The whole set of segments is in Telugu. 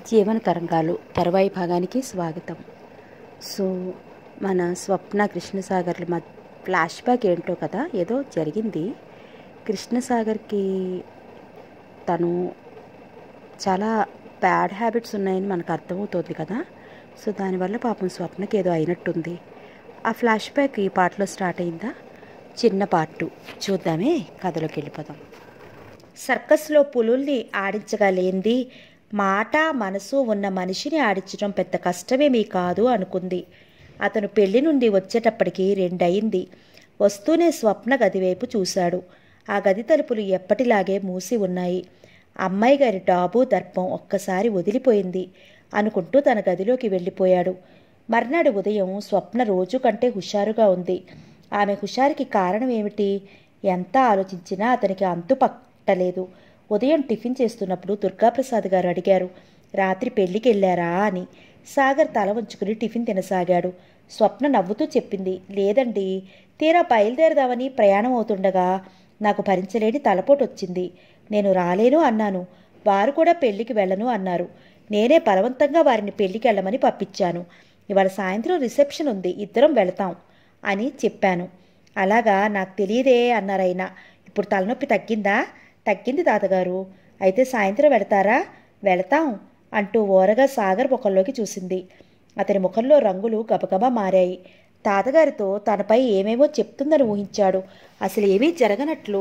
జీవన తరంగాలు తరువాయి భాగానికి స్వాగతం సో మన స్వప్న కృష్ణసాగర్ల మధ్య ఫ్లాష్ బ్యాక్ ఏంటో కదా ఏదో జరిగింది కృష్ణసాగర్కి తను చాలా బ్యాడ్ హ్యాబిట్స్ ఉన్నాయని మనకు అర్థమవుతోంది కదా సో దానివల్ల పాపం స్వప్నకి ఏదో అయినట్టుంది ఆ ఫ్లాష్ బ్యాక్ ఈ పాటలో స్టార్ట్ అయిందా చిన్న పార్ట్ చూద్దామే కథలోకి వెళ్ళిపోదాం సర్కస్లో పులుల్ని ఆడించగలేంది మాట మనసు ఉన్న మనిషిని ఆడించడం పెద్ద కష్టమేమీ కాదు అనుకుంది అతను పెళ్లి నుండి వచ్చేటప్పటికి రెండయింది వస్తూనే స్వప్న గది వైపు చూశాడు ఆ గది తలుపులు ఎప్పటిలాగే మూసి ఉన్నాయి అమ్మాయి గారి డాబు దర్పం ఒక్కసారి వదిలిపోయింది అనుకుంటూ తన గదిలోకి వెళ్ళిపోయాడు మర్నాడు ఉదయం స్వప్న రోజు కంటే హుషారుగా ఉంది ఆమె హుషారుకి కారణం ఏమిటి ఎంత ఆలోచించినా అతనికి అంతు పట్టలేదు ఉదయం టిఫిన్ చేస్తున్నప్పుడు దుర్గాప్రసాద్ గారు అడిగారు రాత్రి పెళ్లికి వెళ్ళారా అని సాగర్ తల వంచుకుని టిఫిన్ తినసాగాడు స్వప్న నవ్వుతూ చెప్పింది లేదండి తీరా బయలుదేరదామని ప్రయాణం అవుతుండగా నాకు భరించలేని తలపోటు వచ్చింది నేను రాలేను అన్నాను వారు కూడా పెళ్లికి వెళ్ళను అన్నారు నేనే బలవంతంగా వారిని పెళ్లికి వెళ్ళమని పంపించాను ఇవాళ సాయంత్రం రిసెప్షన్ ఉంది ఇద్దరం వెళతాం అని చెప్పాను అలాగా నాకు తెలియదే అన్నారైనా ఇప్పుడు తలనొప్పి తగ్గిందా తగ్గింది తాతగారు అయితే సాయంత్రం వెళతారా వెళతాం అంటూ ఓరగా సాగర్ ముఖంలోకి చూసింది అతని ముఖంలో రంగులు గబగబా మారాయి తాతగారితో తనపై ఏమేమో చెప్తుందని ఊహించాడు అసలు ఏమీ జరగనట్లు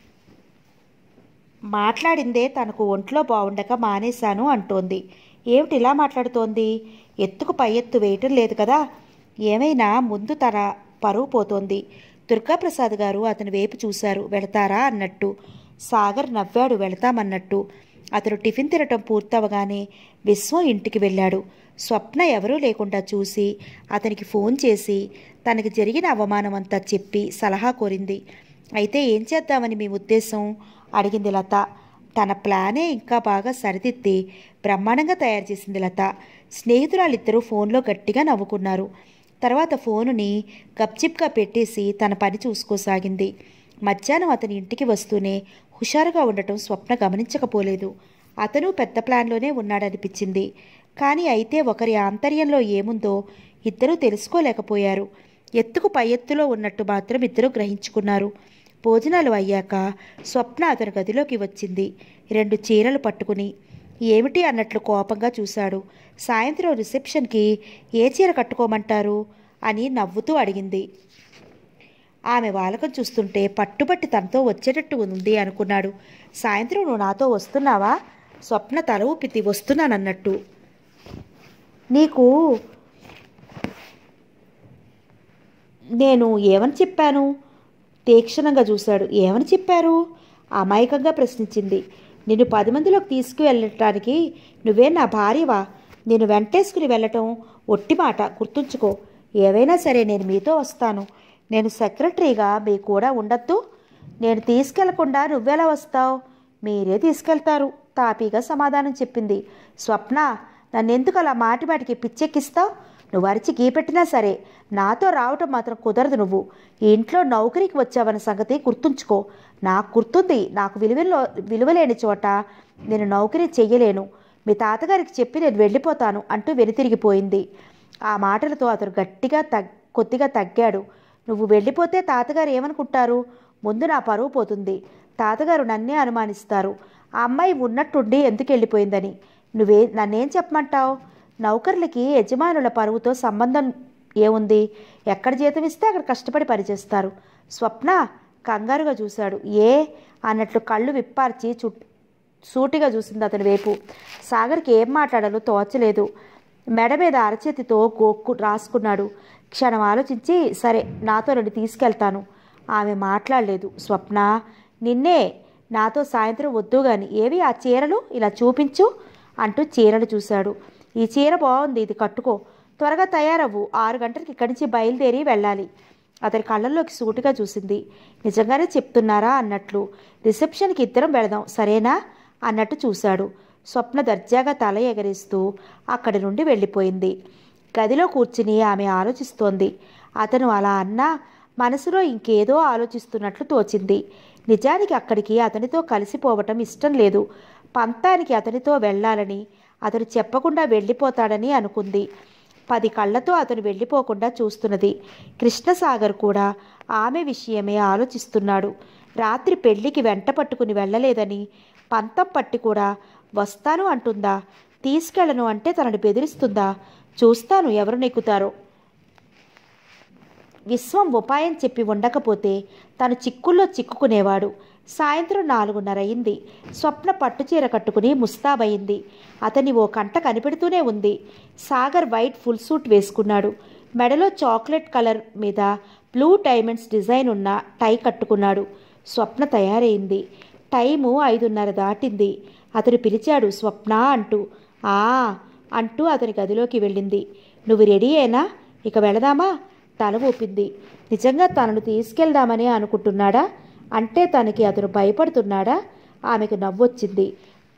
మాట్లాడిందే తనకు ఒంట్లో బాగుండక మానేశాను అంటోంది ఏమిటి ఇలా మాట్లాడుతోంది ఎత్తుకు పై ఎత్తు వేయటం లేదు కదా ఏమైనా ముందు తన పరువు పోతోంది దుర్గాప్రసాద్ గారు అతని వైపు చూశారు వెళతారా అన్నట్టు సాగర్ నవ్వాడు వెళతామన్నట్టు అతను టిఫిన్ తినటం పూర్తవగానే విశ్వం ఇంటికి వెళ్ళాడు స్వప్న ఎవరూ లేకుండా చూసి అతనికి ఫోన్ చేసి తనకి జరిగిన అవమానం అంతా చెప్పి సలహా కోరింది అయితే ఏం చేద్దామని మీ ఉద్దేశం అడిగింది లత తన ప్లానే ఇంకా బాగా సరిదిద్ది బ్రహ్మాండంగా తయారు చేసింది లత స్నేహితురాలిద్దరూ ఫోన్లో గట్టిగా నవ్వుకున్నారు తర్వాత ఫోనుని గప్చిప్గా పెట్టేసి తన పని చూసుకోసాగింది మధ్యాహ్నం అతని ఇంటికి వస్తూనే హుషారుగా ఉండటం స్వప్న గమనించకపోలేదు అతను పెద్ద ప్లాన్లోనే ఉన్నాడనిపించింది కానీ అయితే ఒకరి ఆంతర్యంలో ఏముందో ఇద్దరూ తెలుసుకోలేకపోయారు ఎత్తుకు పై ఎత్తులో ఉన్నట్టు మాత్రం ఇద్దరూ గ్రహించుకున్నారు భోజనాలు అయ్యాక స్వప్న అతని గదిలోకి వచ్చింది రెండు చీరలు పట్టుకుని ఏమిటి అన్నట్లు కోపంగా చూశాడు సాయంత్రం రిసెప్షన్కి ఏ చీర కట్టుకోమంటారు అని నవ్వుతూ అడిగింది ఆమె వాలకం చూస్తుంటే పట్టుబట్టి తనతో వచ్చేటట్టు ఉంది అనుకున్నాడు సాయంత్రం నువ్వు నాతో వస్తున్నావా స్వప్న తల ఊపితి వస్తున్నానన్నట్టు నీకు నేను ఏమని చెప్పాను తీక్షణంగా చూశాడు ఏమని చెప్పారు అమాయకంగా ప్రశ్నించింది నిన్ను పది మందిలోకి తీసుకువెళ్ళటానికి నువ్వే నా భార్యవా నేను వెంటేసుకుని వెళ్ళటం ఒట్టి మాట గుర్తుంచుకో ఏవైనా సరే నేను మీతో వస్తాను నేను సెక్రటరీగా మీ కూడా ఉండొద్దు నేను తీసుకెళ్లకుండా నువ్వెలా వస్తావు మీరే తీసుకెళ్తారు తాపీగా సమాధానం చెప్పింది స్వప్న నన్నెందుకు అలా మాటి మాటికి పిచ్చెక్కిస్తావు నువ్వు అరిచి గీపెట్టినా సరే నాతో రావటం మాత్రం కుదరదు నువ్వు ఈ ఇంట్లో నౌకరీకి వచ్చావన్న సంగతి గుర్తుంచుకో నాకు గుర్తుంది నాకు విలువలో విలువలేని చోట నేను నౌకరీ చెయ్యలేను మీ తాతగారికి చెప్పి నేను వెళ్ళిపోతాను అంటూ వెనుతిరిగిపోయింది ఆ మాటలతో అతను గట్టిగా తగ్ కొద్దిగా తగ్గాడు నువ్వు వెళ్ళిపోతే తాతగారు ఏమనుకుంటారు ముందు నా పరువు పోతుంది తాతగారు నన్నే అనుమానిస్తారు ఆ అమ్మాయి ఉన్నట్టుండి ఎందుకు వెళ్ళిపోయిందని నువ్వే నన్నేం చెప్పమంటావు నౌకర్లకి యజమానుల పరువుతో సంబంధం ఏముంది ఎక్కడ జీతం ఇస్తే అక్కడ కష్టపడి పనిచేస్తారు స్వప్న కంగారుగా చూశాడు ఏ అన్నట్లు కళ్ళు విప్పార్చి చు సూటిగా చూసింది అతని వైపు సాగర్కి ఏం మాట్లాడాలో తోచలేదు మెడ మీద అరచేతితో గోక్కు రాసుకున్నాడు క్షణం ఆలోచించి సరే నాతో రెండు తీసుకెళ్తాను ఆమె మాట్లాడలేదు స్వప్న నిన్నే నాతో సాయంత్రం వద్దు గాని ఏవి ఆ చీరలు ఇలా చూపించు అంటూ చీరలు చూశాడు ఈ చీర బాగుంది ఇది కట్టుకో త్వరగా తయారవ్వు ఆరు గంటలకి ఇక్కడి నుంచి బయలుదేరి వెళ్ళాలి అతని కళ్ళల్లోకి సూటిగా చూసింది నిజంగానే చెప్తున్నారా అన్నట్లు రిసెప్షన్కి ఇద్దరం వెళదాం సరేనా అన్నట్టు చూశాడు స్వప్న దర్జాగా తల ఎగరేస్తూ అక్కడి నుండి వెళ్ళిపోయింది గదిలో కూర్చుని ఆమె ఆలోచిస్తోంది అతను అలా అన్నా మనసులో ఇంకేదో ఆలోచిస్తున్నట్లు తోచింది నిజానికి అక్కడికి అతనితో కలిసిపోవటం ఇష్టం లేదు పంతానికి అతనితో వెళ్ళాలని అతను చెప్పకుండా వెళ్ళిపోతాడని అనుకుంది పది కళ్ళతో అతను వెళ్ళిపోకుండా చూస్తున్నది కృష్ణసాగర్ కూడా ఆమె విషయమే ఆలోచిస్తున్నాడు రాత్రి పెళ్లికి వెంట పట్టుకుని వెళ్ళలేదని పంతం పట్టి కూడా వస్తాను అంటుందా తీసుకెళ్ళను అంటే తనని బెదిరిస్తుందా చూస్తాను ఎవరు నెక్కుతారో విశ్వం ఉపాయం చెప్పి ఉండకపోతే తను చిక్కుల్లో చిక్కుకునేవాడు సాయంత్రం నాలుగున్నర అయింది స్వప్న పట్టుచీర కట్టుకుని ముస్తాబయింది అతని ఓ కంట కనిపెడుతూనే ఉంది సాగర్ వైట్ ఫుల్ సూట్ వేసుకున్నాడు మెడలో చాక్లెట్ కలర్ మీద బ్లూ డైమండ్స్ డిజైన్ ఉన్న టై కట్టుకున్నాడు స్వప్న తయారైంది టైము ఐదున్నర దాటింది అతను పిలిచాడు స్వప్న అంటూ ఆ అంటూ అతని గదిలోకి వెళ్ళింది నువ్వు రెడీయేనా ఇక వెళదామా తల ఊపింది నిజంగా తనను తీసుకెళ్దామని అనుకుంటున్నాడా అంటే తనకి అతను భయపడుతున్నాడా ఆమెకు నవ్వొచ్చింది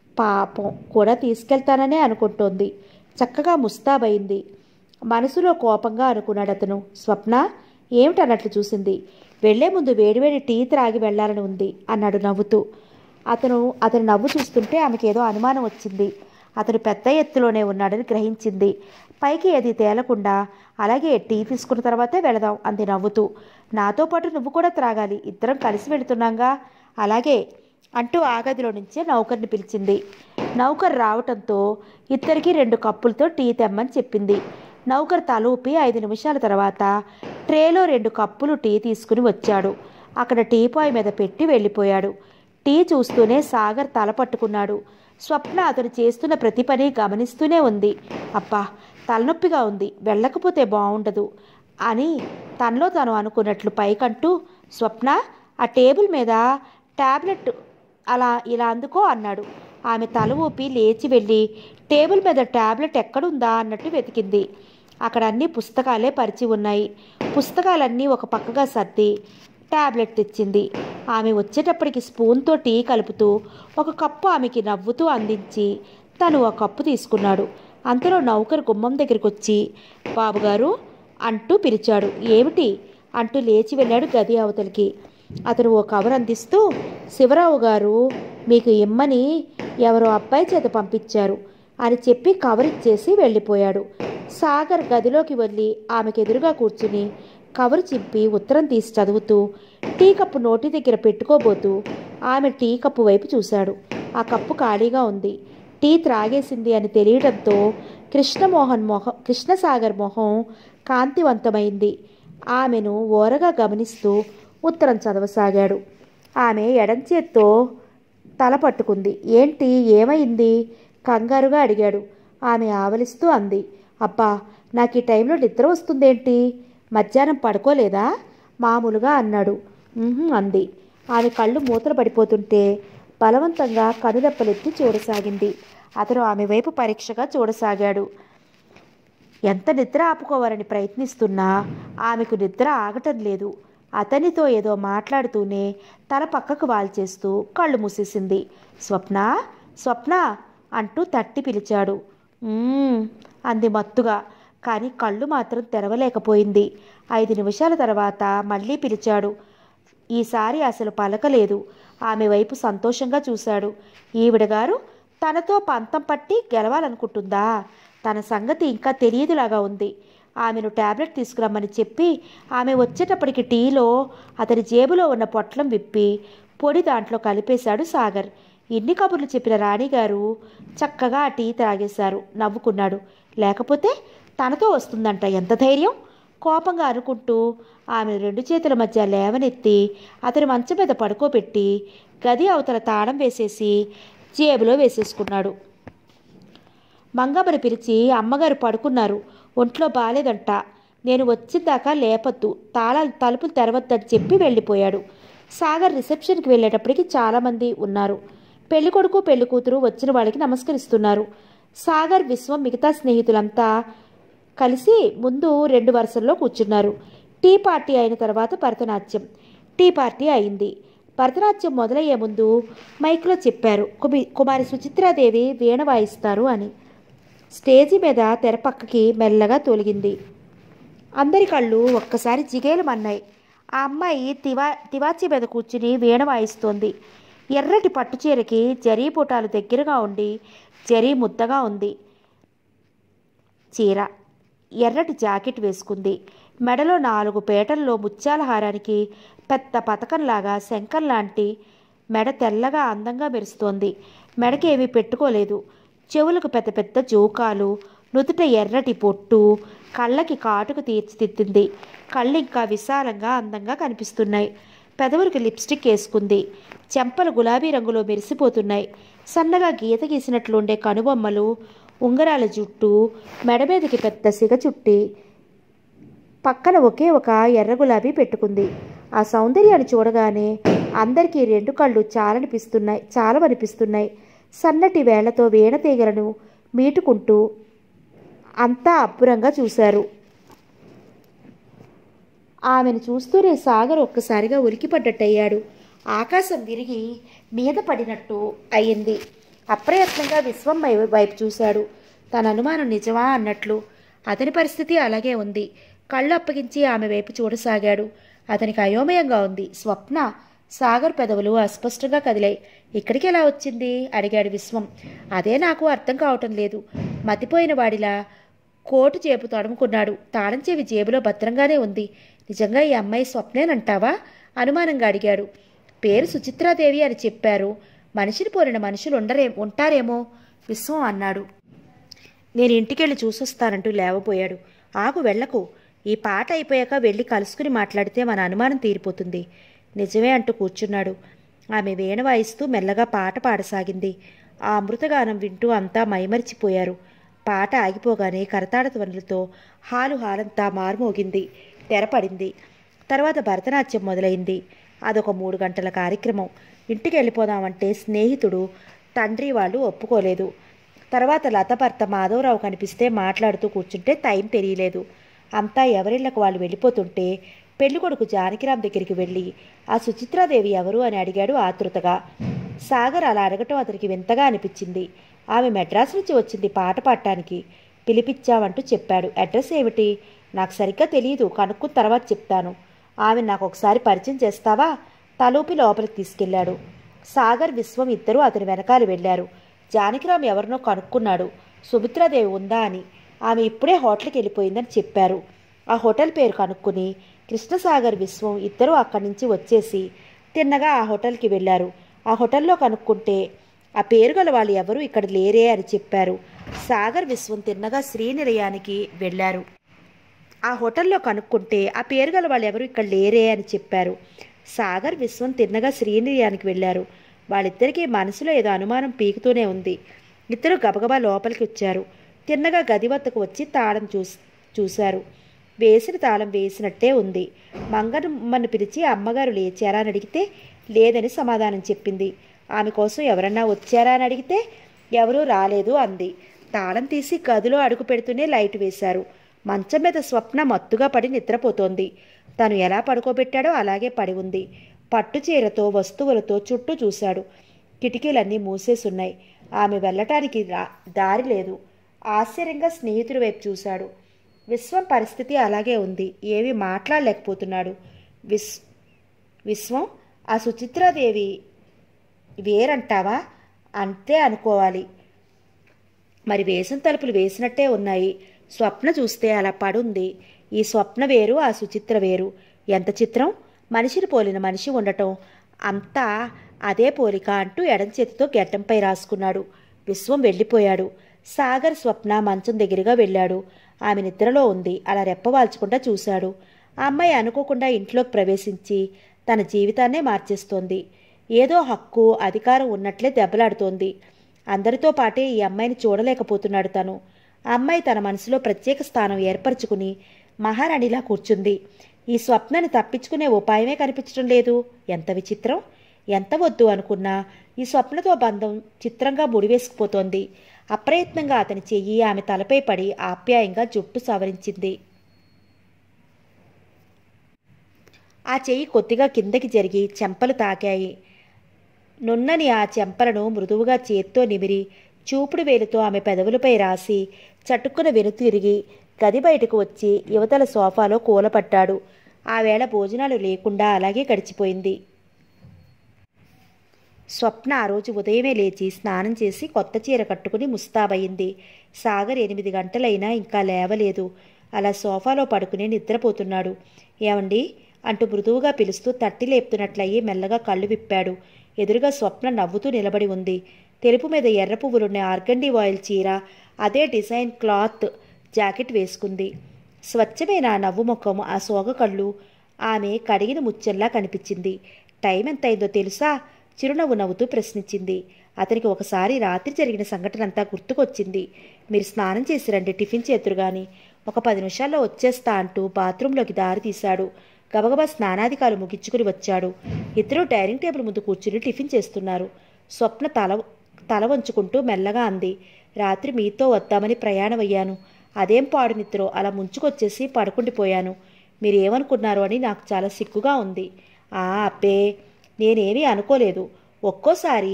పాపం కూడా తీసుకెళ్తాననే అనుకుంటోంది చక్కగా ముస్తాబయింది మనసులో కోపంగా అనుకున్నాడు అతను స్వప్న ఏమిటన్నట్లు చూసింది వెళ్లే ముందు వేడివేడి టీ త్రాగి వెళ్లాలని ఉంది అన్నాడు నవ్వుతూ అతను అతని నవ్వు చూస్తుంటే ఆమెకేదో అనుమానం వచ్చింది అతను పెద్ద ఎత్తులోనే ఉన్నాడని గ్రహించింది పైకి అది తేలకుండా అలాగే టీ తీసుకున్న తర్వాతే వెళదాం అంది నవ్వుతూ నాతో పాటు నువ్వు కూడా త్రాగాలి ఇద్దరం కలిసి వెళుతున్నాంగా అలాగే అంటూ ఆ గదిలో నుంచే నౌకర్ని పిలిచింది నౌకర్ రావటంతో ఇద్దరికి రెండు కప్పులతో టీ తెమ్మని చెప్పింది నౌకర్ తల ఊపి ఐదు నిమిషాల తర్వాత ట్రేలో రెండు కప్పులు టీ తీసుకుని వచ్చాడు అక్కడ టీ పాయ్ మీద పెట్టి వెళ్ళిపోయాడు టీ చూస్తూనే సాగర్ తల పట్టుకున్నాడు స్వప్న అతను చేస్తున్న ప్రతి పని గమనిస్తూనే ఉంది అబ్బా తలనొప్పిగా ఉంది వెళ్ళకపోతే బాగుండదు అని తనలో తాను అనుకున్నట్లు పైకంటూ స్వప్న ఆ టేబుల్ మీద టాబ్లెట్ అలా ఇలా అందుకో అన్నాడు ఆమె తల ఊపి లేచి వెళ్ళి టేబుల్ మీద టాబ్లెట్ ఎక్కడుందా అన్నట్టు వెతికింది అక్కడ అన్ని పుస్తకాలే పరిచి ఉన్నాయి పుస్తకాలన్నీ ఒక పక్కగా సర్ది టాబ్లెట్ తెచ్చింది ఆమె వచ్చేటప్పటికి స్పూన్తో టీ కలుపుతూ ఒక కప్పు ఆమెకి నవ్వుతూ అందించి తను ఆ కప్పు తీసుకున్నాడు అంతలో నౌకరు గుమ్మం దగ్గరికి వచ్చి బాబుగారు అంటూ పిలిచాడు ఏమిటి అంటూ లేచి వెళ్ళాడు గది అవతలికి అతను ఓ కవర్ అందిస్తూ శివరావు గారు మీకు ఇమ్మని ఎవరో అబ్బాయి చేత పంపించారు అని చెప్పి కవర్ ఇచ్చేసి వెళ్ళిపోయాడు సాగర్ గదిలోకి వెళ్ళి ఆమెకు ఎదురుగా కూర్చుని కవరు చింపి ఉత్తరం తీసి చదువుతూ టీ కప్పు నోటి దగ్గర పెట్టుకోబోతూ ఆమె టీ కప్పు వైపు చూశాడు ఆ కప్పు ఖాళీగా ఉంది టీ త్రాగేసింది అని తెలియడంతో కృష్ణమోహన్ మొహం కృష్ణసాగర్ మొహం కాంతివంతమైంది ఆమెను ఓరగా గమనిస్తూ ఉత్తరం చదవసాగాడు ఆమె ఎడం చేత్తో తల పట్టుకుంది ఏంటి ఏమైంది కంగారుగా అడిగాడు ఆమె ఆవలిస్తూ అంది అబ్బా నాకు ఈ టైంలో నిద్ర వస్తుందేంటి మధ్యాహ్నం పడుకోలేదా మామూలుగా అన్నాడు "ఉహుం," అంది ఆమె కళ్ళు మూతలు పడిపోతుంటే బలవంతంగా కనురెప్పలెత్తి చూడసాగింది అతను ఆమె వైపు పరీక్షగా చూడసాగాడు ఎంత నిద్ర ఆపుకోవాలని ప్రయత్నిస్తున్నా ఆమెకు నిద్ర ఆగటం లేదు అతనితో ఏదో మాట్లాడుతూనే తల పక్కకు వాల్చేస్తూ కళ్ళు మూసేసింది స్వప్న స్వప్న అంటూ తట్టి పిలిచాడు "మ్మ్," అంది మత్తుగా కానీ కళ్ళు మాత్రం తెరవలేకపోయింది ఐదు నిమిషాల తర్వాత మళ్ళీ పిలిచాడు ఈసారి అసలు పలకలేదు ఆమె వైపు సంతోషంగా చూశాడు ఈవిడ గారు తనతో పంతం పట్టి గెలవాలనుకుంటుందా తన సంగతి ఇంకా తెలియదులాగా ఉంది ఆమెను టాబ్లెట్ తీసుకురమ్మని చెప్పి ఆమె వచ్చేటప్పటికి టీలో అతని జేబులో ఉన్న పొట్లం విప్పి పొడి దాంట్లో కలిపేశాడు సాగర్ ఇన్ని కబుర్లు చెప్పిన రాణిగారు చక్కగా ఆ టీ తాగేశారు నవ్వుకున్నాడు లేకపోతే తనతో వస్తుందంట ఎంత ధైర్యం కోపంగా అనుకుంటూ ఆమె రెండు చేతుల మధ్య లేవనెత్తి అతని మంచం మీద పడుకోబెట్టి గది అవతల తాళం వేసేసి జేబులో వేసేసుకున్నాడు మంగమ్మని పిలిచి అమ్మగారు పడుకున్నారు ఒంట్లో బాలేదంట నేను వచ్చిందాకా లేపొద్దు తాళాలు తలుపులు తెరవద్దని చెప్పి వెళ్ళిపోయాడు సాగర్ రిసెప్షన్కి వెళ్ళేటప్పటికి చాలామంది ఉన్నారు పెళ్లి కొడుకు పెళ్లి కూతురు వచ్చిన వాళ్ళకి నమస్కరిస్తున్నారు సాగర్ విశ్వం మిగతా స్నేహితులంతా కలిసి ముందు రెండు వరుసల్లో కూర్చున్నారు టీ పార్టీ అయిన తర్వాత భరతనాట్యం టీ పార్టీ అయింది భరతనాట్యం మొదలయ్యే ముందు మైక్లో చెప్పారు కుమి కుమారి సుచిత్రాదేవి వీణ వాయిస్తారు అని స్టేజి మీద తెర పక్కకి మెల్లగా తొలగింది అందరి కళ్ళు ఒక్కసారి జిగేలమన్నాయి ఆ అమ్మాయి తివా తివాచి మీద కూర్చుని వీణ వాయిస్తోంది ఎర్రటి పట్టుచీరకి జరీ పుటాలు దగ్గరగా ఉండి జరీ ముద్దగా ఉంది చీర ఎర్రటి జాకెట్ వేసుకుంది మెడలో నాలుగు పేటల్లో ముత్యాల హారానికి పెద్ద పథకంలాగా శంఖం లాంటి మెడ తెల్లగా అందంగా మెరుస్తోంది మెడకి ఏమీ పెట్టుకోలేదు చెవులకు పెద్ద పెద్ద జోకాలు నుదుట ఎర్రటి పొట్టు కళ్ళకి కాటుకు తీర్చిదిద్దింది కళ్ళు ఇంకా విశాలంగా అందంగా కనిపిస్తున్నాయి పెదవులకు లిప్స్టిక్ వేసుకుంది చెంపలు గులాబీ రంగులో మెరిసిపోతున్నాయి సన్నగా గీత గీసినట్లుండే కనుబొమ్మలు ఉంగరాల జుట్టు మెడ మీదకి పెద్ద సిగ చుట్టి పక్కన ఒకే ఒక ఎర్ర గులాబీ పెట్టుకుంది ఆ సౌందర్యాన్ని చూడగానే అందరికీ రెండు కళ్ళు చాలనిపిస్తున్నాయి చాలవనిపిస్తున్నాయి సన్నటి వేళ్లతో వీణ తీగలను మీటుకుంటూ అంతా అబ్బురంగా చూశారు ఆమెను చూస్తూనే సాగర్ ఒక్కసారిగా ఉలికిపడ్డట్టయ్యాడు ఆకాశం విరిగి మీద పడినట్టు అయ్యింది అప్రయత్నంగా విశ్వం వై- వైపు చూశాడు తన అనుమానం నిజమా అన్నట్లు అతని పరిస్థితి అలాగే ఉంది కళ్ళు అప్పగించి ఆమె వైపు చూడసాగాడు అతనికి అయోమయంగా ఉంది స్వప్న సాగర్ పెదవులు అస్పష్టంగా కదిలాయి ఇక్కడికి ఎలా వచ్చింది అడిగాడు విశ్వం అదే నాకు అర్థం కావటం లేదు మతిపోయిన వాడిలా కోటు చేపు తడుముకున్నాడు తాళం చెవి జేబులో భద్రంగానే ఉంది నిజంగా ఈ అమ్మాయి స్వప్నేనంటావా అనుమానంగా అడిగాడు పేరు సుచిత్రాదేవి అని చెప్పారు మనిషిని పోలిన మనుషులు ఉండరే ఉంటారేమో విశ్వం అన్నాడు నేను ఇంటికెళ్ళి చూసొస్తానంటూ లేవబోయాడు ఆగు వెళ్ళకు ఈ పాట అయిపోయాక వెళ్ళి కలుసుకుని మాట్లాడితే మన అనుమానం తీరిపోతుంది నిజమే అంటూ కూర్చున్నాడు ఆమె వీణ వాయిస్తూ మెల్లగా పాట పాడసాగింది ఆ అమృతగానం వింటూ అంతా మైమరిచిపోయారు పాట ఆగిపోగానే కరతాడ ధ్వనులతో హాలు హాలంతా మారుమోగింది తెరపడింది తర్వాత భరతనాట్యం మొదలైంది అదొక మూడు గంటల కార్యక్రమం ఇంటికి వెళ్ళిపోదామంటే స్నేహితుడు తండ్రి వాళ్ళు ఒప్పుకోలేదు తర్వాత లత భర్త మాధవరావు కనిపిస్తే మాట్లాడుతూ కూర్చుంటే టైం తెలియలేదు అంతా ఎవరిళ్ళకు వాళ్ళు వెళ్ళిపోతుంటే పెళ్ళికొడుకు జానకిరామ్ దగ్గరికి వెళ్ళి ఆ సుచిత్రాదేవి ఎవరు అని అడిగాడు ఆతృతగా సాగర్ అలా అడగటం అతనికి వింతగా అనిపించింది ఆమె మెడ్రాస్ నుంచి వచ్చింది పాట పాడటానికి పిలిపించామంటూ చెప్పాడు అడ్రస్ ఏమిటి నాకు సరిగ్గా తెలియదు కనుక్కున్న తర్వాత చెప్తాను ఆమె నాకు ఒకసారి పరిచయం చేస్తావా తలూపి లోపలికి తీసుకెళ్లాడు సాగర్ విశ్వం ఇద్దరూ అతని వెనకాల వెళ్ళారు జానకిరామ్ ఎవరినో కనుక్కున్నాడు సుమిత్రాదేవి ఉందా అని ఆమె ఇప్పుడే హోటల్కి వెళ్ళిపోయిందని చెప్పారు ఆ హోటల్ పేరు కనుక్కుని కృష్ణసాగర్ విశ్వం ఇద్దరూ అక్కడి నుంచి వచ్చేసి తిన్నగా ఆ హోటల్కి వెళ్ళారు ఆ హోటల్లో కనుక్కుంటే ఆ పేరు గల వాళ్ళు ఎవరు ఇక్కడ లేరే అని చెప్పారు సాగర్ విశ్వం తిన్నగా శ్రీనిలయానికి వెళ్ళారు ఆ హోటల్లో కనుక్కుంటే ఆ పేరు గల వాళ్ళు ఎవరు ఇక్కడ లేరే అని చెప్పారు సాగర్ విశ్వం తిన్నగా శ్రీనిలయానికి వెళ్ళారు వాళ్ళిద్దరికీ మనసులో ఏదో అనుమానం పీకుతూనే ఉంది ఇద్దరు గబగబా లోపలికి వచ్చారు తిన్నగా గది వద్దకు వచ్చి తాళం చూస్ చూశారు వేసిన తాళం వేసినట్టే ఉంది మంగమ్మను పిలిచి అమ్మగారు లేచారా అని అడిగితే లేదని సమాధానం చెప్పింది ఆమె కోసం ఎవరన్నా వచ్చారా అని అడిగితే ఎవరూ రాలేదు అంది తాళం తీసి గదిలో అడుగు పెడుతూనే లైట్ వేశారు మంచం మీద స్వప్న మత్తుగా పడి నిద్రపోతోంది తను ఎలా పడుకోబెట్టాడో అలాగే పడి ఉంది పట్టు చీరతో వస్తువులతో చుట్టూ చూశాడు కిటికీలన్నీ మూసేసున్నాయి ఆమె వెళ్ళటానికి రా- దారి లేదు ఆశ్చర్యంగా స్నేహితుడి వైపు చూశాడు విశ్వం పరిస్థితి అలాగే ఉంది ఏమీ మాట్లాడలేకపోతున్నాడు విస్ విశ్వం ఆ సుచిత్రాదేవి వేరంటావా అంతే అనుకోవాలి మరి వేసిన తలుపులు వేసినట్టే ఉన్నాయి స్వప్న చూస్తే అలా పడుంది ఈ స్వప్న వేరు ఆ సుచిత్ర వేరు ఎంత చిత్రం మనిషిని పోలిన మనిషి ఉండటం అంతా అదే పోలిక అంటూ ఎడం చేతితో గెడ్డంపై రాసుకున్నాడు విశ్వం వెళ్ళిపోయాడు సాగర్ స్వప్న మంచం దగ్గరగా వెళ్ళాడు ఆమె నిద్రలో ఉంది అలా రెప్పవాల్చకుండా చూశాడు ఆ అమ్మాయి అనుకోకుండా ఇంట్లోకి ప్రవేశించి తన జీవితాన్నే మార్చేస్తోంది ఏదో హక్కు అధికారం ఉన్నట్లే దెబ్బలాడుతోంది అందరితో పాటే ఈ అమ్మాయిని చూడలేకపోతున్నాడు తను ఆ అమ్మాయి తన మనసులో ప్రత్యేక స్థానం ఏర్పరచుకుని మహారాణిలా కూర్చుంది ఈ స్వప్నని తప్పించుకునే ఉపాయమే కనిపించడం లేదు ఎంత విచిత్రం ఎంత వద్దు అనుకున్నా ఈ స్వప్నతో బంధం చిత్రంగా ముడివేసుకుపోతోంది అప్రయత్నంగా అతని చెయ్యి ఆమె తలపై పడి ఆప్యాయంగా జుట్టు సవరించింది ఆ చెయ్యి కొద్దిగా కిందకి జరిగి చెంపలు తాకాయి నున్నని ఆ చెంపలను మృదువుగా చేత్తో నిమిరి చూపుడు వేలుతో ఆమె పెదవులపై రాసి చటుక్కున వెనుతిరిగి గది బయటకు వచ్చి యువతల సోఫాలో కూలపట్టాడు ఆ వేళ భోజనాలు లేకుండా అలాగే గడిచిపోయింది స్వప్న ఆ రోజు ఉదయమే లేచి స్నానం చేసి కొత్త చీర కట్టుకుని ముస్తాబయింది సాగర్ ఎనిమిది గంటలైనా ఇంకా లేవలేదు అలా సోఫాలో పడుకుని నిద్రపోతున్నాడు ఏమండి అంటూ మృదువుగా పిలుస్తూ తట్టి లేపుతున్నట్లయి మెల్లగా కళ్ళు విప్పాడు ఎదురుగా స్వప్న నవ్వుతూ నిలబడి ఉంది తెలుపు మీద ఎర్ర పువ్వులున్న ఆర్గండీ ఆయిల్ చీర అదే డిజైన్ క్లాత్ జాకెట్ వేసుకుంది స్వచ్ఛమైన ఆ నవ్వు ముఖం ఆ సోగ కళ్ళు ఆమె కడిగిన ముచ్చెల్లా కనిపించింది టైం ఎంత అయిందో తెలుసా చిరునవ్వు నవ్వుతూ ప్రశ్నించింది అతనికి ఒకసారి రాత్రి జరిగిన సంఘటన అంతా గుర్తుకొచ్చింది మీరు స్నానం చేసి రండి టిఫిన్ చేతురు గాని ఒక పది నిమిషాల్లో వచ్చేస్తా అంటూ బాత్రూంలోకి దారి తీశాడు గబగబా స్నానాధికాలు ముగించుకుని వచ్చాడు ఇద్దరూ డైనింగ్ టేబుల్ ముందు కూర్చుని టిఫిన్ చేస్తున్నారు స్వప్న తల తల వంచుకుంటూ మెల్లగా అంది రాత్రి మీతో వద్దామని ప్రయాణమయ్యాను అదేం పాడు నిద్రో అలా ముంచుకొచ్చేసి పడుకుండిపోయాను మీరు ఏమనుకున్నారు అని నాకు చాలా సిగ్గుగా ఉంది ఆ అబ్బే నేనేమీ అనుకోలేదు ఒక్కోసారి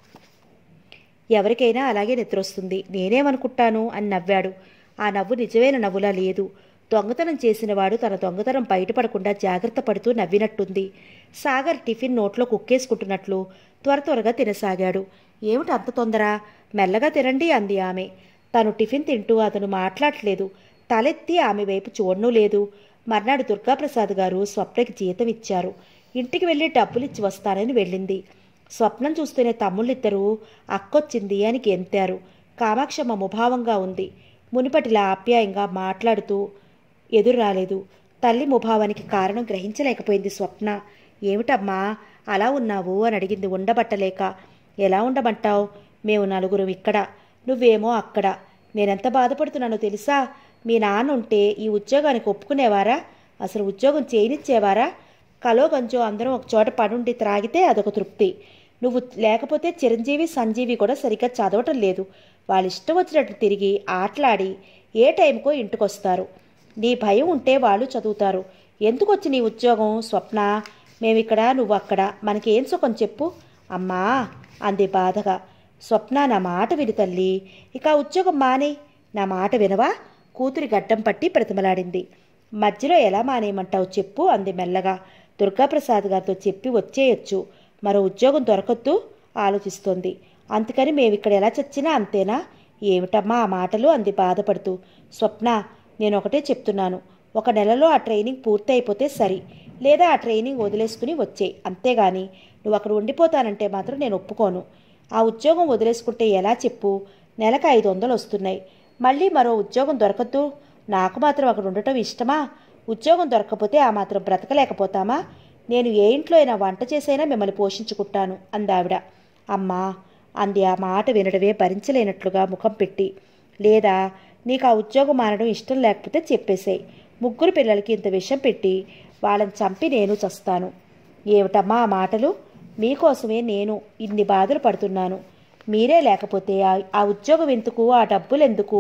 ఎవరికైనా అలాగే నిద్రొస్తుంది నేనేమనుకుంటాను అని నవ్వాడు ఆ నవ్వు నిజమైన నవ్వులా లేదు దొంగతనం చేసిన వాడు తన దొంగతనం బయటపడకుండా జాగ్రత్త పడుతూ నవ్వినట్టుంది సాగర్ టిఫిన్ నోట్లో కుక్కేసుకుంటున్నట్లు త్వర త్వరగా తినసాగాడు ఏమిటి అంత తొందర మెల్లగా తినండి అంది ఆమె తను టిఫిన్ తింటూ అతను మాట్లాడలేదు తలెత్తి ఆమె వైపు చూడనూ లేదు మర్నాడు దుర్గాప్రసాద్ గారు స్వప్నకి జీతం ఇచ్చారు ఇంటికి వెళ్ళి డబ్బులు ఇచ్చి వస్తానని వెళ్ళింది స్వప్నం చూస్తూనే తమ్ముళ్ళిద్దరూ అక్కొచ్చింది అని గెంతారు కామాక్షమ్మ ముభావంగా ఉంది మునిపటిలా ఆప్యాయంగా మాట్లాడుతూ ఎదురు రాలేదు తల్లి ముభావానికి కారణం గ్రహించలేకపోయింది స్వప్న ఏమిటమ్మా అలా ఉన్నావు అని అడిగింది ఉండబట్టలేక ఎలా ఉండమంటావు మేము నలుగురం ఇక్కడ నువ్వేమో అక్కడ నేనెంత బాధపడుతున్నానో తెలుసా మీ నాన్న ఉంటే ఈ ఉద్యోగానికి ఒప్పుకునేవారా అసలు ఉద్యోగం చేయనిచ్చేవారా కలో గంజో అందరం ఒక చోట పడుండి త్రాగితే అదొక తృప్తి నువ్వు లేకపోతే చిరంజీవి సంజీవి కూడా సరిగ్గా చదవటం లేదు వాళ్ళ ఇష్టం వచ్చినట్టు తిరిగి ఆటలాడి ఏ టైంకో ఇంటికొస్తారు నీ భయం ఉంటే వాళ్ళు చదువుతారు ఎందుకు వచ్చి నీ ఉద్యోగం స్వప్న మేమిక్కడ నువ్వు అక్కడ మనకేం సుఖం చెప్పు అమ్మా అంది బాధగా స్వప్న నా మాట విని తల్లి ఇక ఆ ఉద్యోగం మానే నా మాట వినవా కూతురి గడ్డం పట్టి ప్రతిమలాడింది మధ్యలో ఎలా మానేయమంటావు చెప్పు అంది మెల్లగా దుర్గాప్రసాద్ గారితో చెప్పి వచ్చేయొచ్చు మరో ఉద్యోగం దొరకొద్దు ఆలోచిస్తోంది అందుకని మేమిక్కడ ఎలా చచ్చినా అంతేనా ఏమిటమ్మా ఆ మాటలు అంది బాధపడుతూ స్వప్న నేను ఒకటే చెప్తున్నాను ఒక నెలలో ఆ ట్రైనింగ్ పూర్తి అయిపోతే సరి లేదా ఆ ట్రైనింగ్ వదిలేసుకుని వచ్చేయి అంతేగాని నువ్వు అక్కడ ఉండిపోతానంటే మాత్రం నేను ఒప్పుకోను ఆ ఉద్యోగం వదిలేసుకుంటే ఎలా చెప్పు నెలకు ఐదు వందలు వస్తున్నాయి మళ్ళీ మరో ఉద్యోగం దొరకద్దు నాకు మాత్రం అక్కడ ఉండటం ఇష్టమా ఉద్యోగం దొరకకపోతే ఆ మాత్రం బ్రతకలేకపోతామా నేను ఏ ఇంట్లో అయినా వంట చేసైనా మిమ్మల్ని పోషించుకుంటాను అందావిడ అమ్మా అంది ఆ మాట వినడమే భరించలేనట్లుగా ముఖం పెట్టి లేదా నీకు ఆ ఉద్యోగం మానడం ఇష్టం లేకపోతే చెప్పేసేయ్ ముగ్గురు పిల్లలకి ఇంత విషం పెట్టి వాళ్ళని చంపి నేను చస్తాను ఏమిటమ్మా ఆ మాటలు మీకోసమే నేను ఇన్ని బాధలు పడుతున్నాను మీరే లేకపోతే ఆ- ఆ ఉద్యోగం ఎందుకు ఆ డబ్బులు ఎందుకు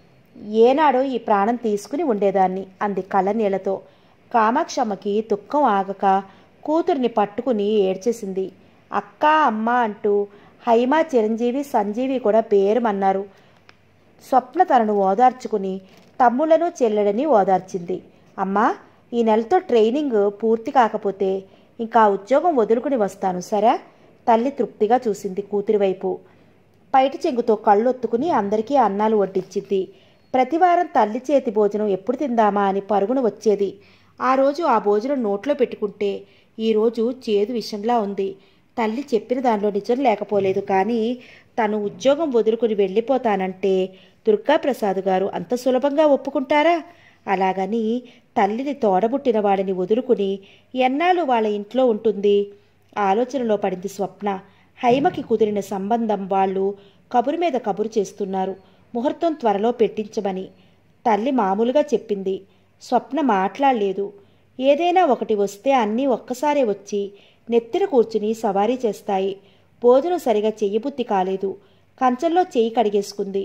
ఏనాడో ఈ ప్రాణం తీసుకుని ఉండేదాన్ని అంది కళ్ళనీళ్లతో కామాక్షమ్మకి దుఃఖం ఆగక కూతుర్ని పట్టుకుని ఏడ్చేసింది అక్క అమ్మ అంటూ హైమా చిరంజీవి సంజీవి కూడా పేరుమన్నారు స్వప్న తనను ఓదార్చుకుని తమ్ముళ్లను చెల్లెడని ఓదార్చింది అమ్మా ఈ నెలతో ట్రైనింగ్ పూర్తి కాకపోతే ఇంకా ఆ ఉద్యోగం వదులుకుని వస్తాను సరే తల్లి తృప్తిగా చూసింది కూతురి వైపు పైటి చెంగుతో కళ్ళొత్తుకుని అందరికీ అన్నాలు వడ్డించింది ప్రతివారం తల్లి చేతి భోజనం ఎప్పుడు తిందామా అని పరుగున వచ్చేది ఆ రోజు ఆ భోజనం నోట్లో పెట్టుకుంటే ఈరోజు చేదు విషంలా ఉంది తల్లి చెప్పిన దానిలో నిజం లేకపోలేదు కానీ తను ఉద్యోగం వదులుకుని వెళ్ళిపోతానంటే దుర్గాప్రసాద్ గారు అంత సులభంగా ఒప్పుకుంటారా అలాగని తల్లిని తోడబుట్టిన వాడిని వదులుకుని ఎన్నాళ్ళు వాళ్ళ ఇంట్లో ఉంటుంది ఆలోచనలో పడింది స్వప్న హైమకి కుదిరిన సంబంధం వాళ్ళు కబురు మీద కబురు చేస్తున్నారు ముహూర్తం త్వరలో పెట్టించమని తల్లి మామూలుగా చెప్పింది స్వప్న మాట్లాడలేదు ఏదైనా ఒకటి వస్తే అన్నీ ఒక్కసారే వచ్చి నెత్తిన కూర్చుని సవారీ చేస్తాయి భోజనం సరిగా చెయ్యబుద్ధి కాలేదు కంచంలో చెయ్యి కడిగేసుకుంది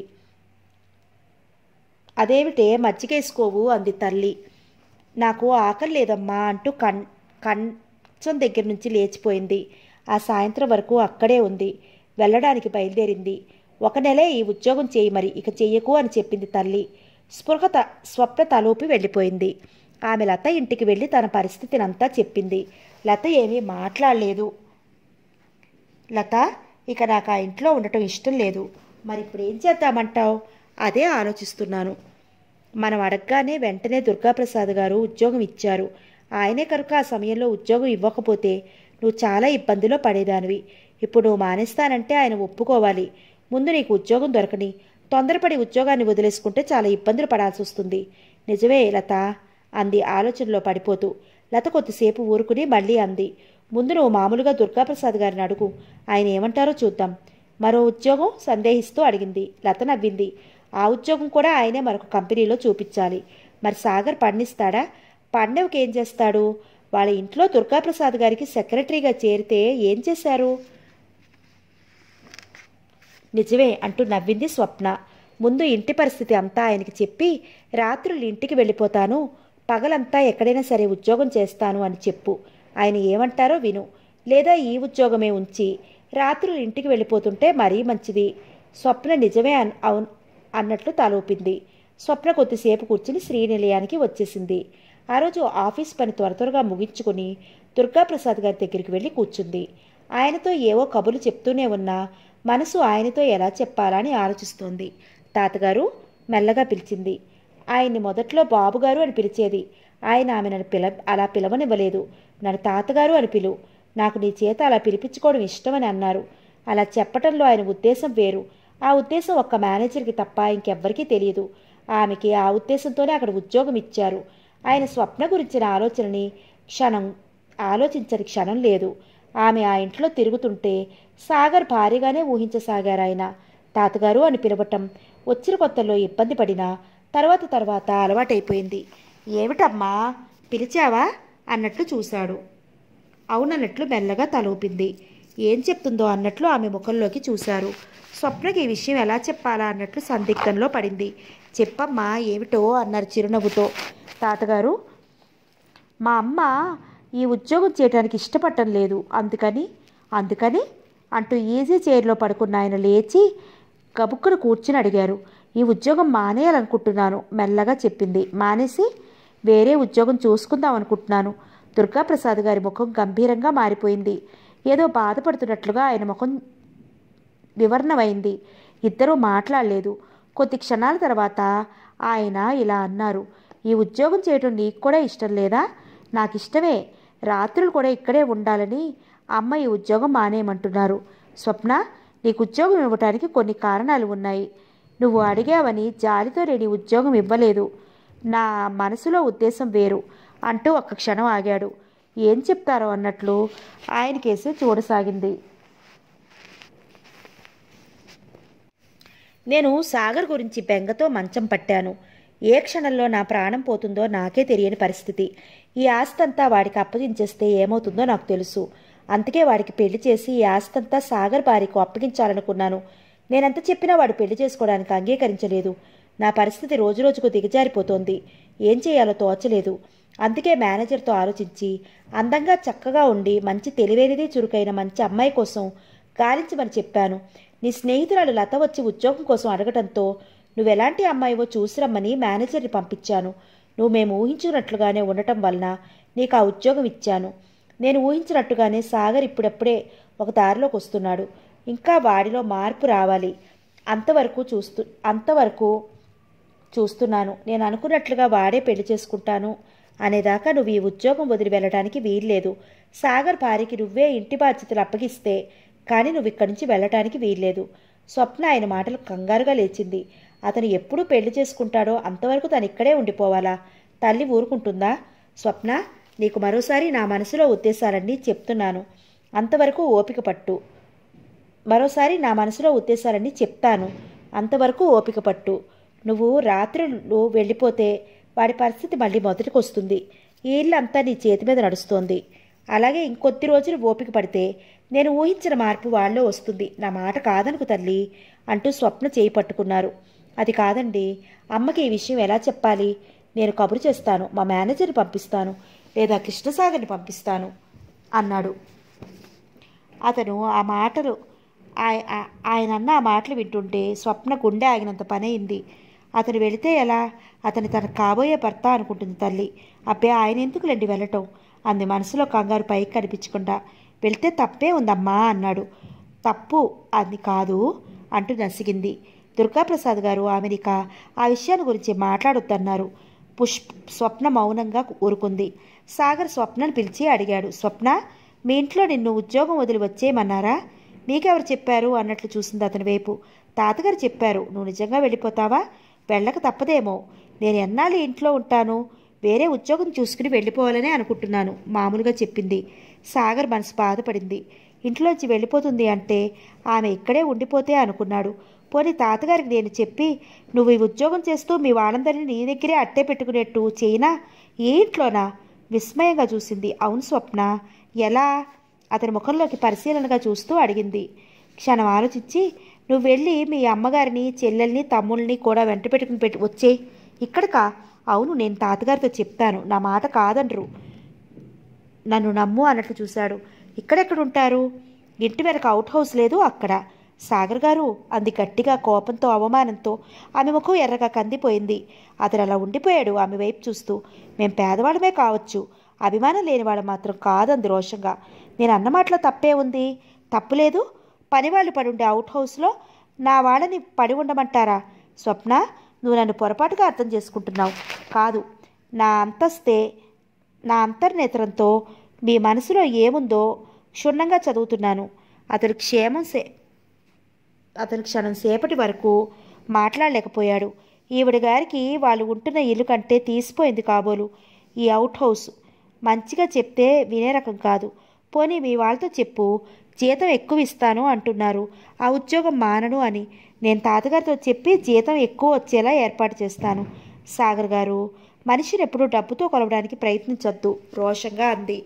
అదేమిటే మజ్జిగేసుకోవు అంది తల్లి నాకు ఆకలి లేదమ్మా అంటూ కన్ కంచం దగ్గర నుంచి లేచిపోయింది ఆ సాయంత్రం వరకు అక్కడే ఉంది వెళ్ళడానికి బయలుదేరింది ఒక నెలే ఈ ఉద్యోగం చేయి మరి ఇక చెయ్యకు అని చెప్పింది తల్లి స్పృహ త స్వప్న తలూపి వెళ్ళిపోయింది ఆమె లత ఇంటికి వెళ్ళి తన పరిస్థితినంతా చెప్పింది లత ఏమీ మాట్లాడలేదు లత ఇక నాకు ఆ ఇంట్లో ఉండటం ఇష్టం లేదు మరి ఇప్పుడు ఏం చేద్దామంటావు అదే ఆలోచిస్తున్నాను మనం అడగగానే వెంటనే దుర్గాప్రసాద్ గారు ఉద్యోగం ఇచ్చారు ఆయనే కనుక ఆ సమయంలో ఉద్యోగం ఇవ్వకపోతే నువ్వు చాలా ఇబ్బందిలో పడేదానివి ఇప్పుడు నువ్వు మానేస్తానంటే ఆయన ఒప్పుకోవాలి ముందు నీకు ఉద్యోగం దొరకని తొందరపడి ఉద్యోగాన్ని వదిలేసుకుంటే చాలా ఇబ్బందులు పడాల్సి వస్తుంది నిజమే లత అంది ఆలోచనలో పడిపోతూ లత కొద్దిసేపు ఊరుకుని మళ్ళీ అంది ముందు నువ్వు మామూలుగా దుర్గాప్రసాద్ గారిని అడుగు ఆయన ఏమంటారో చూద్దాం మరో ఉద్యోగం సందేహిస్తూ అడిగింది లత నవ్వింది ఆ ఉద్యోగం కూడా ఆయనే మరొక కంపెనీలో చూపించాలి మరి సాగర్ పండిస్తాడా పండవకి ఏం చేస్తాడు వాళ్ళ ఇంట్లో దుర్గాప్రసాద్ గారికి సెక్రటరీగా చేరితే ఏం చేశారు నిజమే అంటూ నవ్వింది స్వప్న ముందు ఇంటి పరిస్థితి అంతా ఆయనకి చెప్పి రాత్రులు ఇంటికి వెళ్ళిపోతాను పగలంతా ఎక్కడైనా సరే ఉద్యోగం చేస్తాను అని చెప్పు ఆయన ఏమంటారో విను లేదా ఈ ఉద్యోగమే ఉంచి రాత్రులు ఇంటికి వెళ్ళిపోతుంటే మరీ మంచిది స్వప్న నిజమే అన్ అవును అన్నట్లు తలూపింది స్వప్న కొద్దిసేపు కూర్చుని శ్రీనిలయానికి వచ్చేసింది ఆ రోజు ఆఫీస్ పని త్వర త్వరగా ముగించుకుని దుర్గాప్రసాద్ గారి దగ్గరికి వెళ్ళి కూర్చుంది ఆయనతో ఏవో కబుర్లు చెప్తూనే ఉన్నా మనసు ఆయనతో ఎలా చెప్పాలా అని ఆలోచిస్తోంది తాతగారు మెల్లగా పిలిచింది ఆయన్ని మొదట్లో బాబుగారు అని పిలిచేది ఆయన ఆమె నన్ను పిల అలా పిలవనివ్వలేదు నన్ను తాతగారు అని పిలు నాకు నీ చేత అలా పిలిపించుకోవడం ఇష్టమని అన్నారు అలా చెప్పటంలో ఆయన ఉద్దేశం వేరు ఆ ఉద్దేశం ఒక్క మేనేజర్కి తప్ప ఇంకెవ్వరికీ తెలియదు ఆమెకి ఆ ఉద్దేశంతోనే అక్కడ ఉద్యోగం ఇచ్చారు ఆయన స్వప్న గురించిన ఆలోచనని క్షణం ఆలోచించని క్షణం లేదు ఆమె ఆ ఇంట్లో తిరుగుతుంటే సాగర్ భారీగానే ఊహించసాగారు ఆయన తాతగారు అని పిలవటం వచ్చిన కొత్తలో ఇబ్బంది పడినా తర్వాత తర్వాత అలవాటైపోయింది ఏమిటమ్మా పిలిచావా అన్నట్లు చూశాడు అవునన్నట్లు మెల్లగా తలూపింది ఏం చెప్తుందో అన్నట్లు ఆమె ముఖంలోకి చూశారు స్వప్నకి ఈ విషయం ఎలా చెప్పాలా అన్నట్లు సందిగ్ధంలో పడింది చెప్పమ్మా ఏమిటో అన్నారు చిరునవ్వుతో తాతగారు మా అమ్మ ఈ ఉద్యోగం చేయడానికి ఇష్టపడటం లేదు అందుకని అందుకని అంటూ ఈజీ చైర్లో పడుకున్న ఆయన లేచి గబుక్కును కూర్చుని అడిగారు ఈ ఉద్యోగం మానేయాలనుకుంటున్నాను మెల్లగా చెప్పింది మానేసి వేరే ఉద్యోగం చూసుకుందాం అనుకుంటున్నాను దుర్గాప్రసాద్ గారి ముఖం గంభీరంగా మారిపోయింది ఏదో బాధపడుతున్నట్లుగా ఆయన ముఖం వివరణమైంది ఇద్దరూ మాట్లాడలేదు కొద్ది క్షణాల తర్వాత ఆయన ఇలా అన్నారు ఈ ఉద్యోగం చేయడం నీకు కూడా ఇష్టం లేదా నాకు ఇష్టమే రాత్రులు కూడా ఇక్కడే ఉండాలని అమ్మ ఈ ఉద్యోగం మానేయమంటున్నారు స్వప్న నీకు ఉద్యోగం ఇవ్వటానికి కొన్ని కారణాలు ఉన్నాయి నువ్వు అడిగావని జాలితో నేను ఈ ఉద్యోగం ఇవ్వలేదు నా మనసులో ఉద్దేశం వేరు అంటూ ఒక్క క్షణం ఆగాడు ఏం చెప్తారో అన్నట్లు ఆయన కేసు చూడసాగింది నేను సాగర్ గురించి బెంగతో మంచం పట్టాను ఏ క్షణంలో నా ప్రాణం పోతుందో నాకే తెలియని పరిస్థితి ఈ ఆస్తంతా వాడికి అప్పగించేస్తే ఏమవుతుందో నాకు తెలుసు అందుకే వాడికి పెళ్లి చేసి ఈ ఆస్తంతా సాగర్ భార్యకు అప్పగించాలనుకున్నాను నేనెంత చెప్పినా వాడు పెళ్లి చేసుకోవడానికి అంగీకరించలేదు నా పరిస్థితి రోజురోజుకు దిగజారిపోతోంది ఏం చేయాలో తోచలేదు అందుకే మేనేజర్తో ఆలోచించి అందంగా చక్కగా ఉండి మంచి తెలివైనది చురుకైన మంచి అమ్మాయి కోసం గాలించమని చెప్పాను నీ స్నేహితురాలు లత వచ్చి ఉద్యోగం కోసం అడగటంతో నువ్వెలాంటి అమ్మాయివో చూసిరమ్మని మేనేజర్ని పంపించాను నువ్వు మేము ఊహించుకున్నట్లుగానే ఉండటం వలన నీకు ఆ ఉద్యోగం ఇచ్చాను నేను ఊహించినట్టుగానే సాగర్ ఇప్పుడప్పుడే ఒక దారిలోకి వస్తున్నాడు ఇంకా వాడిలో మార్పు రావాలి అంతవరకు చూస్తూ అంతవరకు చూస్తున్నాను నేను అనుకున్నట్లుగా వాడే పెళ్లి చేసుకుంటాను అనేదాకా నువ్వు ఈ ఉద్యోగం వదిలి వెళ్ళడానికి వీల్లేదు సాగర్ భార్యకి నువ్వే ఇంటి బాధ్యతలు అప్పగిస్తే కానీ నువ్వు ఇక్కడి నుంచి వెళ్ళటానికి వీల్లేదు స్వప్న ఆయన మాటలు కంగారుగా లేచింది అతను ఎప్పుడు పెళ్లి చేసుకుంటాడో అంతవరకు తను ఇక్కడే ఉండిపోవాలా తల్లి ఊరుకుంటుందా స్వప్న నీకు మరోసారి నా మనసులో ఉద్దేశాలన్నీ చెప్తున్నాను అంతవరకు ఓపిక పట్టు మరోసారి నా మనసులో ఉద్దేశాలన్నీ చెప్తాను అంతవరకు ఓపిక పట్టు నువ్వు రాత్రులు వెళ్ళిపోతే వాడి పరిస్థితి మళ్ళీ మొదటికి వస్తుంది ఈ ఇల్లు అంతా నీ చేతి మీద నడుస్తోంది అలాగే ఇంకొద్ది రోజులు ఓపిక పడితే నేను ఊహించిన మార్పు వాళ్ళలో వస్తుంది నా మాట కాదనుకు తల్లి అంటూ స్వప్న చేయి పట్టుకున్నారు అది కాదండి అమ్మకి ఈ విషయం ఎలా చెప్పాలి నేను కబురు చేస్తాను మా మేనేజర్ని పంపిస్తాను లేదా కృష్ణసాగర్ని పంపిస్తాను అన్నాడు అతను ఆ మాటలు ఆయ- ఆ- ఆయన అన్న ఆ మాటలు వింటుంటే స్వప్న గుండె ఆగినంత పని అయింది అతను వెళితే ఎలా అతని తన కాబోయే భర్త అనుకుంటుంది తల్లి అబ్బే ఆయన ఎందుకులేండి వెళ్ళటం అంది మనసులో కంగారు పైకి కనిపించకుండా వెళ్తే తప్పే ఉందమ్మా అన్నాడు తప్పు అది కాదు అంటూ నసిగింది దుర్గాప్రసాద్ గారు ఆమెనిక ఆ విషయాన్ని గురించి మాట్లాడొద్దన్నారు పుష్ప స్వప్న మౌనంగా ఊరుకుంది సాగర్ స్వప్నను పిలిచి అడిగాడు స్వప్న మీ ఇంట్లో నిన్ను ఉద్యోగం వదిలి వచ్చేయమన్నారా మీకెవరు చెప్పారు అన్నట్లు చూసింది అతని వైపు తాతగారు చెప్పారు నువ్వు నిజంగా వెళ్ళిపోతావా వెళ్ళక తప్పదేమో నేను ఎన్నాళ్ళు ఇంట్లో ఉంటాను వేరే ఉద్యోగం చూసుకుని వెళ్ళిపోవాలనే అనుకుంటున్నాను మామూలుగా చెప్పింది సాగర్ మనసు బాధపడింది ఇంట్లోంచి వెళ్ళిపోతుంది అంటే ఆమె ఇక్కడే ఉండిపోతే అనుకున్నాడు పోనీ తాతగారికి నేను చెప్పి నువ్వు ఈ ఉద్యోగం చేస్తూ మీ వాళ్ళందరినీ నీ దగ్గరే అట్టే పెట్టుకునేట్టు చేయనా ఏ ఇంట్లోనా విస్మయంగా చూసింది అవును స్వప్న ఎలా అతని ముఖంలోకి పరిశీలనగా చూస్తూ అడిగింది క్షణం ఆలోచించి నువ్వు వెళ్ళి మీ అమ్మగారిని చెల్లెల్ని తమ్ముల్ని కూడా వెంట పెట్టుకుని పెట్టి వచ్చే ఇక్కడికా అవును నేను తాతగారితో చెప్తాను నా మాట కాదనరు నన్ను నమ్ము అన్నట్లు చూశాడు ఇక్కడెక్కడ ఉంటారు ఇంటి వెనక అవుట్ హౌస్ లేదు అక్కడ సాగర్ గారు అంది గట్టిగా కోపంతో అవమానంతో ఆమె ముఖం ఎర్రగా కందిపోయింది అతను అలా ఉండిపోయాడు ఆమె వైపు చూస్తూ మేం పేదవాళ్ళమే కావచ్చు అభిమానం లేనివాడు మాత్రం కాదంది రోషంగా నేను అన్న మాటలో తప్పే ఉంది తప్పులేదు పనివాళ్ళు పడుండే అవుట్ హౌస్లో నా వాళ్ళని పడి ఉండమంటారా స్వప్న నువ్వు నన్ను పొరపాటుగా అర్థం చేసుకుంటున్నావు కాదు నా అంతస్తే నా అంతర్నేత్రంతో మీ మనసులో ఏముందో క్షుణ్ణంగా చదువుతున్నాను అతని క్షేమం సే అతని క్షణం సేపటి వరకు మాట్లాడలేకపోయాడు ఈవిడ గారికి వాళ్ళు ఉంటున్న ఇల్లు కంటే తీసిపోయింది కాబోలు ఈ అవుట్ హౌస్ మంచిగా చెప్తే వినే రకం కాదు పోనీ మీ వాళ్ళతో చెప్పు జీతం ఎక్కువ ఇస్తాను అంటున్నారు ఆ ఉద్యోగం మానను అని నేను తాతగారితో చెప్పి జీతం ఎక్కువ వచ్చేలా ఏర్పాటు చేస్తాను సాగర్ గారు మనిషిని ఎప్పుడూ డబ్బుతో కొలవడానికి ప్రయత్నించొద్దు రోషంగా అంది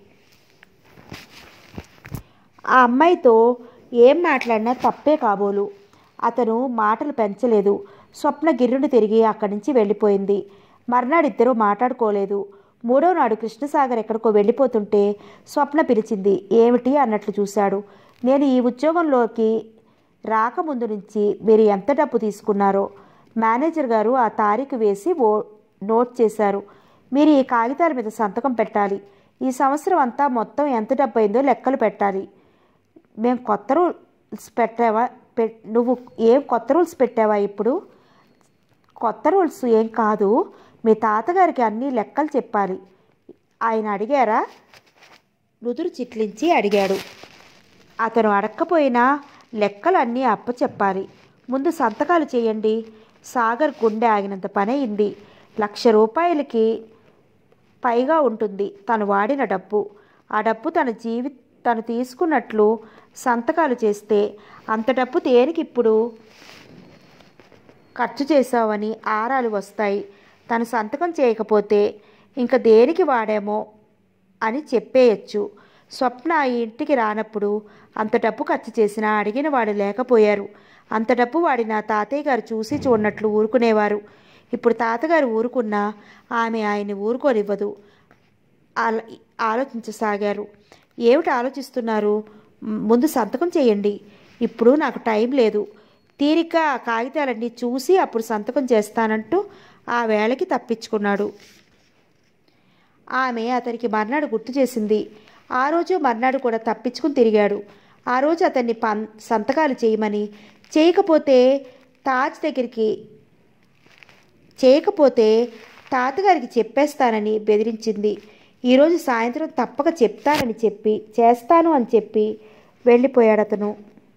ఆ అమ్మాయితో ఏం మాట్లాడినా తప్పే కాబోలు అతను మాటలు పెంచలేదు స్వప్న గిర్రును తిరిగి అక్కడి నుంచి వెళ్ళిపోయింది మర్నాడు ఇద్దరూ మాట్లాడుకోలేదు మూడో నాడు కృష్ణసాగర్ ఎక్కడికో వెళ్ళిపోతుంటే స్వప్న పిలిచింది ఏమిటి అన్నట్లు చూశాడు నేను ఈ ఉద్యోగంలోకి రాకముందు నుంచి మీరు ఎంత డబ్బు తీసుకున్నారో మేనేజర్ గారు ఆ తారీఖు వేసి ఓ నోట్ చేశారు మీరు ఈ కాగితాల మీద సంతకం పెట్టాలి ఈ సంవత్సరం అంతా మొత్తం ఎంత డబ్బు అయిందో లెక్కలు పెట్టాలి మేము కొత్త రూల్స్ పెట్టావా పె నువ్వు ఏం కొత్త రూల్స్ పెట్టావా ఇప్పుడు కొత్త రూల్స్ ఏం కాదు మీ తాతగారికి అన్ని లెక్కలు చెప్పాలి ఆయన అడిగారా నుదురు చిట్లించి అడిగాడు అతను అడక్కపోయినా లెక్కలు అన్నీ అప్పచెప్పాలి ముందు సంతకాలు చేయండి సాగర్ గుండె ఆగినంత పని అయింది లక్ష రూపాయలకి పైగా ఉంటుంది తను వాడిన డబ్బు ఆ డబ్బు తన జీవి తను తీసుకున్నట్లు సంతకాలు చేస్తే అంత డబ్బు దేనికి ఇప్పుడు ఖర్చు చేశావని ఆరాలు వస్తాయి తను సంతకం చేయకపోతే ఇంకా దేనికి వాడామో అని చెప్పేయచ్చు స్వప్న ఈ ఇంటికి రానప్పుడు అంత డబ్బు ఖర్చు చేసినా అడిగిన వాడు లేకపోయారు అంత డబ్బు వాడిన తాతయ్య గారు చూసి చూడనట్లు ఊరుకునేవారు ఇప్పుడు తాతగారు ఊరుకున్నా ఆమె ఆయన్ని ఊరుకోనివ్వదు ఆల ఆలోచించసాగారు ఏమిటి ఆలోచిస్తున్నారు మ్, ముందు సంతకం చేయండి ఇప్పుడు నాకు టైం లేదు తీరిక ఆ కాగితాలన్నీ చూసి అప్పుడు సంతకం చేస్తానంటూ ఆ వేళకి తప్పించుకున్నాడు ఆమె అతనికి మర్నాడు గుర్తు చేసింది ఆ రోజు మర్నాడు కూడా తప్పించుకుని తిరిగాడు ఆ రోజు అతన్ని పన్ సంతకాలు చేయమని చేయకపోతే తాజ్ దగ్గరికి చేయకపోతే తాతగారికి చెప్పేస్తానని బెదిరించింది ఈరోజు సాయంత్రం తప్పక చెప్తానని చెప్పి చేస్తాను అని చెప్పి వెళ్ళిపోయాడు అతను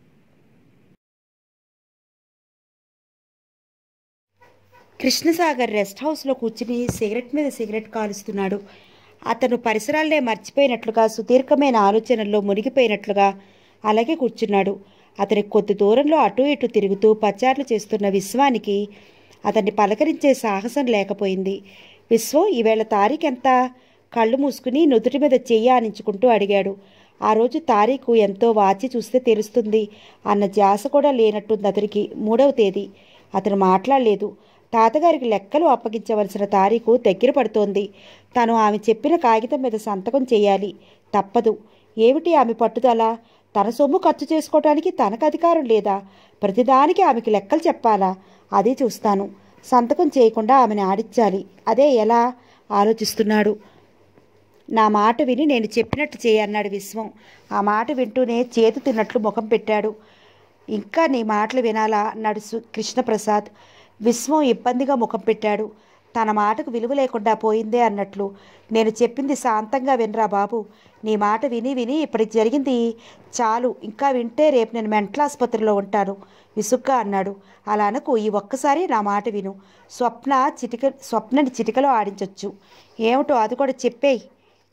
కృష్ణసాగర్ రెస్ట్ హౌస్లో కూర్చుని సిగరెట్ మీద సిగరెట్ కాలుస్తున్నాడు అతను పరిసరాలనే మర్చిపోయినట్లుగా సుదీర్ఘమైన ఆలోచనల్లో మునిగిపోయినట్లుగా అలాగే కూర్చున్నాడు అతని కొద్ది దూరంలో అటు ఇటు తిరుగుతూ పచార్లు చేస్తున్న విశ్వానికి అతన్ని పలకరించే సాహసం లేకపోయింది విశ్వం ఈవేళ తారీఖు ఎంత కళ్ళు మూసుకుని నుదుటి మీద చెయ్యి ఆనించుకుంటూ అడిగాడు ఆ రోజు తారీఖు ఎంతో వాచి చూస్తే తెలుస్తుంది అన్న ధ్యాస కూడా లేనట్టుంది అతనికి మూడవ తేదీ అతను మాట్లాడలేదు తాతగారికి లెక్కలు అప్పగించవలసిన తారీఖు దగ్గర పడుతోంది తను ఆమె చెప్పిన కాగితం మీద సంతకం చేయాలి తప్పదు ఏమిటి ఆమె పట్టుదల తన సొమ్ము ఖర్చు చేసుకోవటానికి తనకు అధికారం లేదా ప్రతిదానికి ఆమెకి లెక్కలు చెప్పాలా అది చూస్తాను సంతకం చేయకుండా ఆమెను ఆడించాలి అదే ఎలా ఆలోచిస్తున్నాడు నా మాట విని నేను చెప్పినట్టు చేయి అన్నాడు విశ్వం ఆ మాట వింటూనే చేతు తిన్నట్లు ముఖం పెట్టాడు ఇంకా నీ మాటలు వినాలా అన్నాడు సు- కృష్ణప్రసాద్ విశ్వం ఇబ్బందిగా ముఖం పెట్టాడు తన మాటకు విలువ లేకుండా పోయిందే అన్నట్లు నేను చెప్పింది శాంతంగా వినరా బాబు నీ మాట విని విని ఇప్పటికి జరిగింది చాలు ఇంకా వింటే రేపు నేను మెంటల్ ఆసుపత్రిలో ఉంటాను విసుగ్గా అన్నాడు అలా అనకు ఈ ఒక్కసారి నా మాట విను స్వప్న చిటిక స్వప్నని చిటికలో ఆడించొచ్చు ఏమిటో అది కూడా చెప్పేయి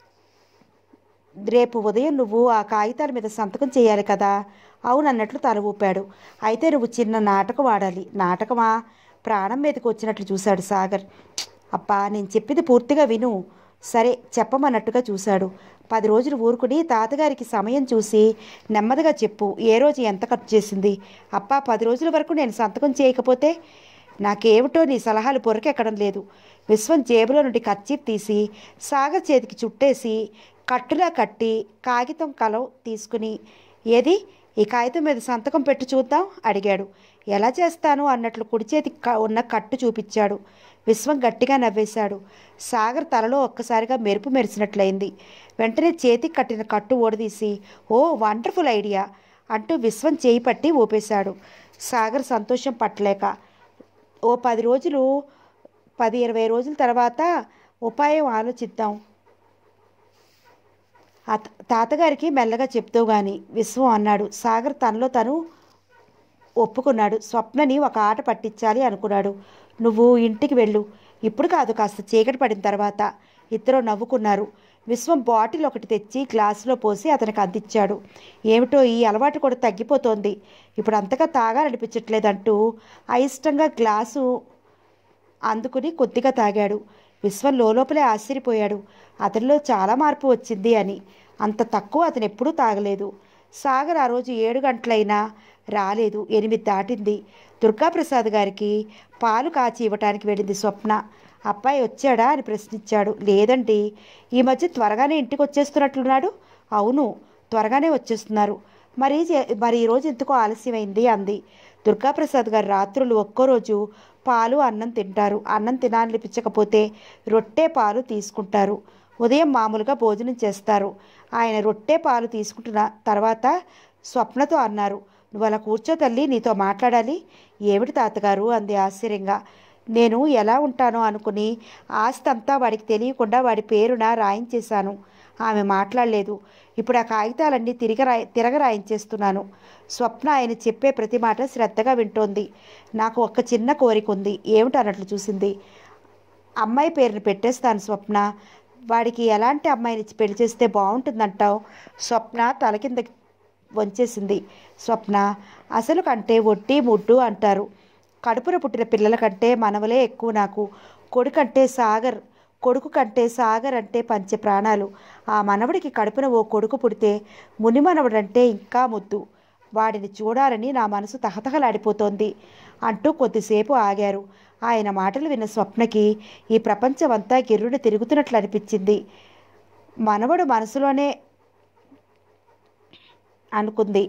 రేపు ఉదయం నువ్వు ఆ కాగితాల మీద సంతకం చేయాలి కదా అవునన్నట్లు తల ఊపాడు అయితే నువ్వు చిన్న నాటకం ఆడాలి నాటకమా ప్రాణం మీదకి వచ్చినట్లు చూశాడు సాగర్ అబ్బా నేను చెప్పింది పూర్తిగా విను సరే చెప్పమన్నట్టుగా చూశాడు పది రోజులు ఊరుకుని తాతగారికి సమయం చూసి నెమ్మదిగా చెప్పు ఏ రోజు ఎంత ఖర్చు చేసింది అప్పా పది రోజుల వరకు నేను సంతకం చేయకపోతే నాకేమిటో నీ సలహాలు పొరకెక్కడం లేదు విశ్వం జేబులో నుండి కర్చీఫ్ తీసి సాగర్ చేతికి చుట్టేసి కట్టులా కట్టి కాగితం కలం తీసుకుని ఏది ఈ కాగితం మీద సంతకం పెట్టి చూద్దాం అడిగాడు ఎలా చేస్తాను అన్నట్లు కుడి చేతికి క- ఉన్న కట్టు చూపించాడు విశ్వం గట్టిగా నవ్వేశాడు సాగర్ తలలో ఒక్కసారిగా మెరుపు మెరిసినట్లయింది వెంటనే చేతికి కట్టిన కట్టు ఓడదీసి ఓ వండర్ఫుల్ ఐడియా అంటూ విశ్వం చేయి పట్టి ఊపేశాడు సాగర్ సంతోషం పట్టలేక ఓ పది రోజులు పది ఇరవై రోజుల తర్వాత ఉపాయం ఆలోచిద్దాం ఆ త- తాతగారికి మెల్లగా చెప్తూ గాని విశ్వం అన్నాడు సాగర్ తనలో తను ఒప్పుకున్నాడు స్వప్నని ఒక ఆట పట్టించాలి అనుకున్నాడు నువ్వు ఇంటికి వెళ్ళు ఇప్పుడు కాదు కాస్త చీకటి పడిన తర్వాత ఇద్దరు నవ్వుకున్నారు విశ్వం బాటిల్ ఒకటి తెచ్చి గ్లాసులో పోసి అతనికి అందించాడు ఏమిటో ఈ అలవాటు కూడా తగ్గిపోతోంది ఇప్పుడు అంతగా తాగాలనిపించట్లేదంటూ అయిష్టంగా గ్లాసు అందుకుని కొద్దిగా తాగాడు విశ్వం లోపలే ఆశ్చర్యపోయాడు అతనిలో చాలా మార్పు వచ్చింది అని అంత తక్కువ అతను ఎప్పుడూ తాగలేదు సాగర్ ఆ రోజు ఏడు గంటలైనా రాలేదు ఎనిమిది దాటింది దుర్గాప్రసాద్ గారికి పాలు కాచి ఇవ్వటానికి వెళ్ళింది స్వప్న అబ్బాయి వచ్చాడా అని ప్రశ్నించాడు లేదండి ఈ మధ్య త్వరగానే ఇంటికి వచ్చేస్తున్నట్లున్నాడు అవును త్వరగానే వచ్చేస్తున్నారు మరి చే- మరి ఈరోజు ఎందుకో ఆలస్యమైంది అంది దుర్గాప్రసాద్ గారు రాత్రులు ఒక్కో రోజు పాలు అన్నం తింటారు అన్నం తినాలనిపించకపోతే రొట్టె పాలు తీసుకుంటారు ఉదయం మామూలుగా భోజనం చేస్తారు ఆయన రొట్టె పాలు తీసుకుంటున్న తర్వాత స్వప్నతో అన్నారు నువ్వు అలా కూర్చో తల్లి నీతో మాట్లాడాలి ఏమిటి తాతగారు అంది ఆశ్చర్యంగా నేను ఎలా ఉంటానో అనుకుని ఆస్తి అంతా వాడికి తెలియకుండా వాడి పేరున రాయించేశాను ఆమె మాట్లాడలేదు ఇప్పుడు ఆ కాగితాలన్నీ తిరిగి రాయి తిరగ రాయించేస్తున్నాను స్వప్న ఆయన చెప్పే ప్రతి మాట శ్రద్ధగా వింటోంది నాకు ఒక్క చిన్న కోరిక ఉంది ఏమిటన్నట్లు చూసింది అమ్మాయి పేరుని పెట్టేస్తాను స్వప్న వాడికి ఎలాంటి అమ్మాయిని ఇచ్చి పెళ్లి చేస్తే బాగుంటుందంటావు స్వప్న తల కింద వంచేసింది స్వప్న అసలు కంటే ఒట్టి ముడ్డు అంటారు కడుపున పుట్టిన పిల్లల కంటే మనవలే ఎక్కువ నాకు కొడుకంటే సాగర్ కొడుకు కంటే సాగర్ అంటే పంచ ప్రాణాలు ఆ మనవడికి కడుపున ఓ కొడుకు పుడితే ముని మనవడంటే ఇంకా ముద్దు వాడిని చూడాలని నా మనసు తహతహలాడిపోతోంది అంటూ కొద్దిసేపు ఆగారు ఆయన మాటలు విన్న స్వప్నకి ఈ ప్రపంచమంతా గిర్రున తిరుగుతున్నట్లు అనిపించింది మనవడు మనసులోనే అనుకుంది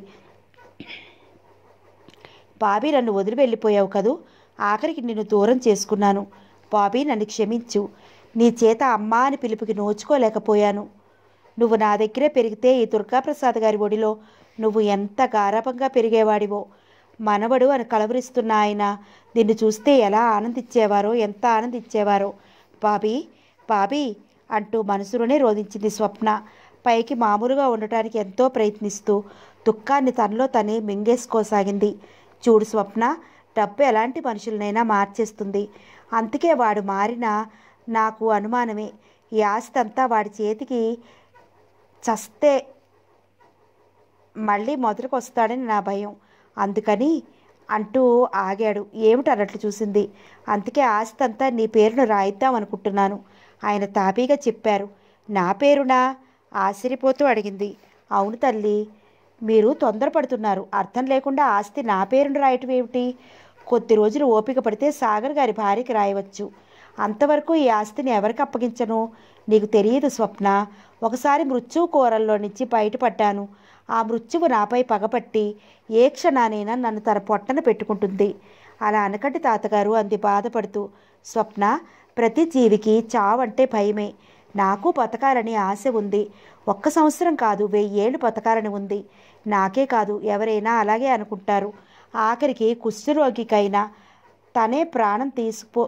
బాబీ నన్ను వదిలి వెళ్ళిపోయావు కదూ ఆఖరికి నిన్ను దూరం చేసుకున్నాను బాబీ నన్ను క్షమించు నీ చేత అమ్మా అని పిలుపుకి నోచుకోలేకపోయాను నువ్వు నా దగ్గరే పెరిగితే ఈ దుర్గాప్రసాద్ గారి ఒడిలో నువ్వు ఎంత గారాభంగా పెరిగేవాడివో మనవడు అని కలవరిస్తున్న ఆయన నిన్ను చూస్తే ఎలా ఆనందించేవారో ఎంత ఆనందించేవారో బాబీ బాబీ అంటూ మనసులోనే రోధించింది స్వప్న పైకి మామూలుగా ఉండటానికి ఎంతో ప్రయత్నిస్తూ దుఃఖాన్ని తనలో తనే మింగేసుకోసాగింది చూడు స్వప్న డబ్బు ఎలాంటి మనుషులనైనా మార్చేస్తుంది అందుకే వాడు మారినా నాకు అనుమానమే ఈ ఆస్తి అంతా వాడి చేతికి చస్తే మళ్ళీ మొదలుకు వస్తాడని నా భయం అందుకని అంటూ ఆగాడు ఏమిటి అన్నట్లు చూసింది అందుకే ఆస్తి అంతా నీ పేరును రాయిద్దాం అనుకుంటున్నాను ఆయన తాపీగా చెప్పారు నా పేరునా ఆశ్చర్యపోతూ అడిగింది అవును తల్లి మీరు తొందరపడుతున్నారు అర్థం లేకుండా ఆస్తి నా పేరును రాయటం ఏమిటి కొద్ది రోజులు ఓపిక పడితే సాగర్ గారి భార్యకి రాయవచ్చు అంతవరకు ఈ ఆస్తిని ఎవరికి అప్పగించను నీకు తెలియదు స్వప్న ఒకసారి మృత్యువు కూరల్లో నుంచి బయటపడ్డాను ఆ మృత్యువు నాపై పగపట్టి ఏ క్షణానైనా నన్ను తన పొట్టన పెట్టుకుంటుంది అలా అనకండి తాతగారు అంది బాధపడుతూ స్వప్న ప్రతి జీవికి చావంటే భయమే నాకు బతకాలని ఆశ ఉంది ఒక్క సంవత్సరం కాదు వెయ్యేళ్ళు బతకాలని ఉంది నాకే కాదు ఎవరైనా అలాగే అనుకుంటారు ఆఖరికి కుష్ఠరోగికైనా తనే ప్రాణం తీసుకుపో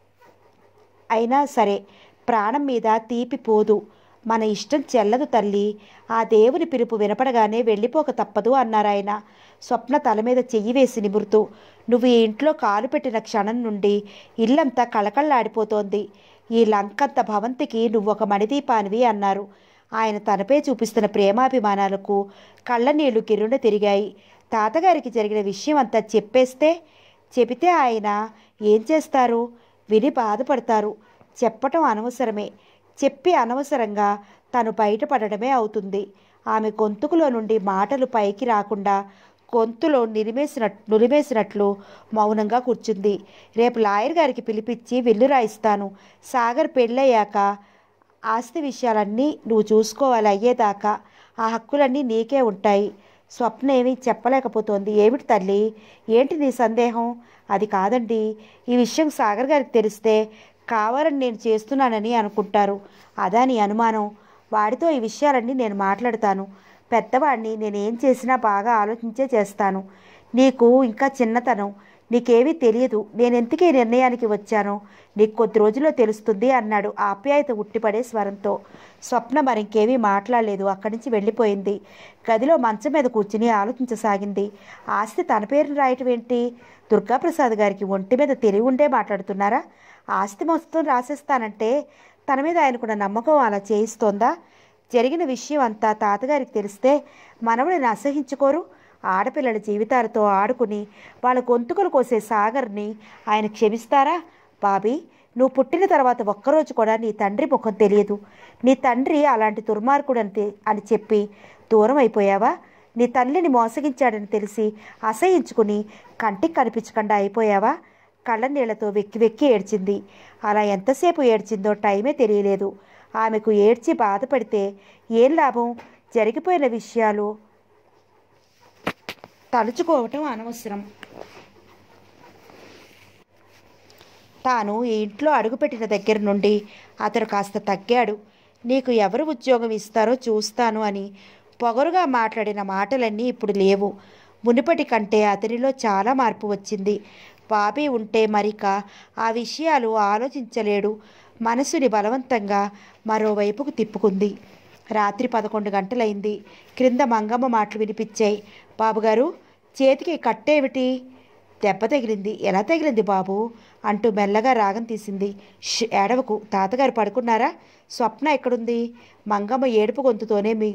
అయినా సరే ప్రాణం మీద తీపి పోదు మన ఇష్టం చెల్లదు తల్లి ఆ దేవుని పిలుపు వినపడగానే వెళ్ళిపోక తప్పదు అన్నారాయన స్వప్న తల మీద చెయ్యి వేసి నిమురుతూ నువ్వు ఈ ఇంట్లో కాలు పెట్టిన క్షణం నుండి ఇల్లంతా కళకళలాడిపోతోంది ఈ లంకంత భవంతికి నువ్వు ఒక మణిదీపానివి అన్నారు ఆయన తనపై చూపిస్తున్న ప్రేమాభిమానాలకు కళ్ళనీళ్లు గిరున తిరిగాయి తాతగారికి జరిగిన విషయం అంతా చెప్పేస్తే చెబితే ఆయన ఏం చేస్తారు విని బాధపడతారు చెప్పటం అనవసరమే చెప్పి అనవసరంగా తను బయటపడడమే అవుతుంది ఆమె గొంతుకులో నుండి మాటలు పైకి రాకుండా గొంతులో నిలిమేసినట్ నులిమేసినట్లు మౌనంగా కూర్చుంది రేపు లాయర్ గారికి పిలిపించి విల్లు రాయిస్తాను సాగర్ పెళ్ళయ్యాక ఆస్తి విషయాలన్నీ నువ్వు చూసుకోవాలి అయ్యేదాకా ఆ హక్కులన్నీ నీకే ఉంటాయి స్వప్న ఏమీ చెప్పలేకపోతోంది ఏమిటి తల్లి ఏంటి నీ సందేహం అది కాదండి ఈ విషయం సాగర్ గారికి తెలిస్తే కావాలని నేను చేస్తున్నానని అనుకుంటారు అదా నీ అనుమానం వాడితో ఈ విషయాలన్నీ నేను మాట్లాడతాను పెద్దవాడిని నేనేం చేసినా బాగా ఆలోచించే చేస్తాను నీకు ఇంకా చిన్నతనం నీకేమీ తెలియదు నేను ఎందుకే ఈ నిర్ణయానికి వచ్చానో నీకు కొద్ది రోజుల్లో తెలుస్తుంది అన్నాడు ఆప్యాయత ఉట్టిపడే స్వరంతో స్వప్న మరింకేమీ మాట్లాడలేదు అక్కడి నుంచి వెళ్ళిపోయింది గదిలో మంచం మీద కూర్చుని ఆలోచించసాగింది ఆస్తి తన పేరును రాయటం ఏంటి దుర్గాప్రసాద్ గారికి ఒంటి మీద తెలివి ఉండే మాట్లాడుతున్నారా ఆస్తి మొత్తం రాసేస్తానంటే తన మీద ఆయనకున్న నమ్మకం అలా చేయిస్తోందా జరిగిన విషయం అంతా తాతగారికి తెలిస్తే మనవడిని అసహించుకోరు ఆడపిల్లల జీవితాలతో ఆడుకుని వాళ్ళ గొంతుకలు కోసే సాగర్ని ఆయన క్షమిస్తారా బాబీ నువ్వు పుట్టిన తర్వాత ఒక్కరోజు కూడా నీ తండ్రి ముఖం తెలియదు నీ తండ్రి అలాంటి దుర్మార్గుడు అని తె- అని చెప్పి దూరం అయిపోయావా నీ తల్లిని మోసగించాడని తెలిసి అసహించుకుని కంటికి కనిపించకుండా అయిపోయావా కళ్ళ నీళ్లతో వెక్కి వెక్కి ఏడ్చింది అలా ఎంతసేపు ఏడ్చిందో టైమే తెలియలేదు ఆమెకు ఏడ్చి బాధపడితే ఏం లాభం జరిగిపోయిన విషయాలు తలుచుకోవటం అనవసరం తాను ఈ ఇంట్లో అడుగుపెట్టిన దగ్గర నుండి అతడు కాస్త తగ్గాడు నీకు ఎవరు ఉద్యోగం ఇస్తారో చూస్తాను అని పొగరుగా మాట్లాడిన మాటలన్నీ ఇప్పుడు లేవు మునుపటి కంటే అతనిలో చాలా మార్పు వచ్చింది బాబీ ఉంటే మరిక ఆ విషయాలు ఆలోచించలేడు మనసుని బలవంతంగా మరోవైపుకు తిప్పుకుంది రాత్రి పదకొండు గంటలైంది క్రింద మంగమ్మ మాటలు వినిపించాయి బాబుగారు చేతికి కట్టేమిటి దెబ్బ తగిలింది ఎలా తగిలింది బాబు అంటూ మెల్లగా రాగం తీసింది ష్ ఏడవకు తాతగారు పడుకున్నారా స్వప్న ఎక్కడుంది మంగమ్మ ఏడుపు గొంతుతోనే మీ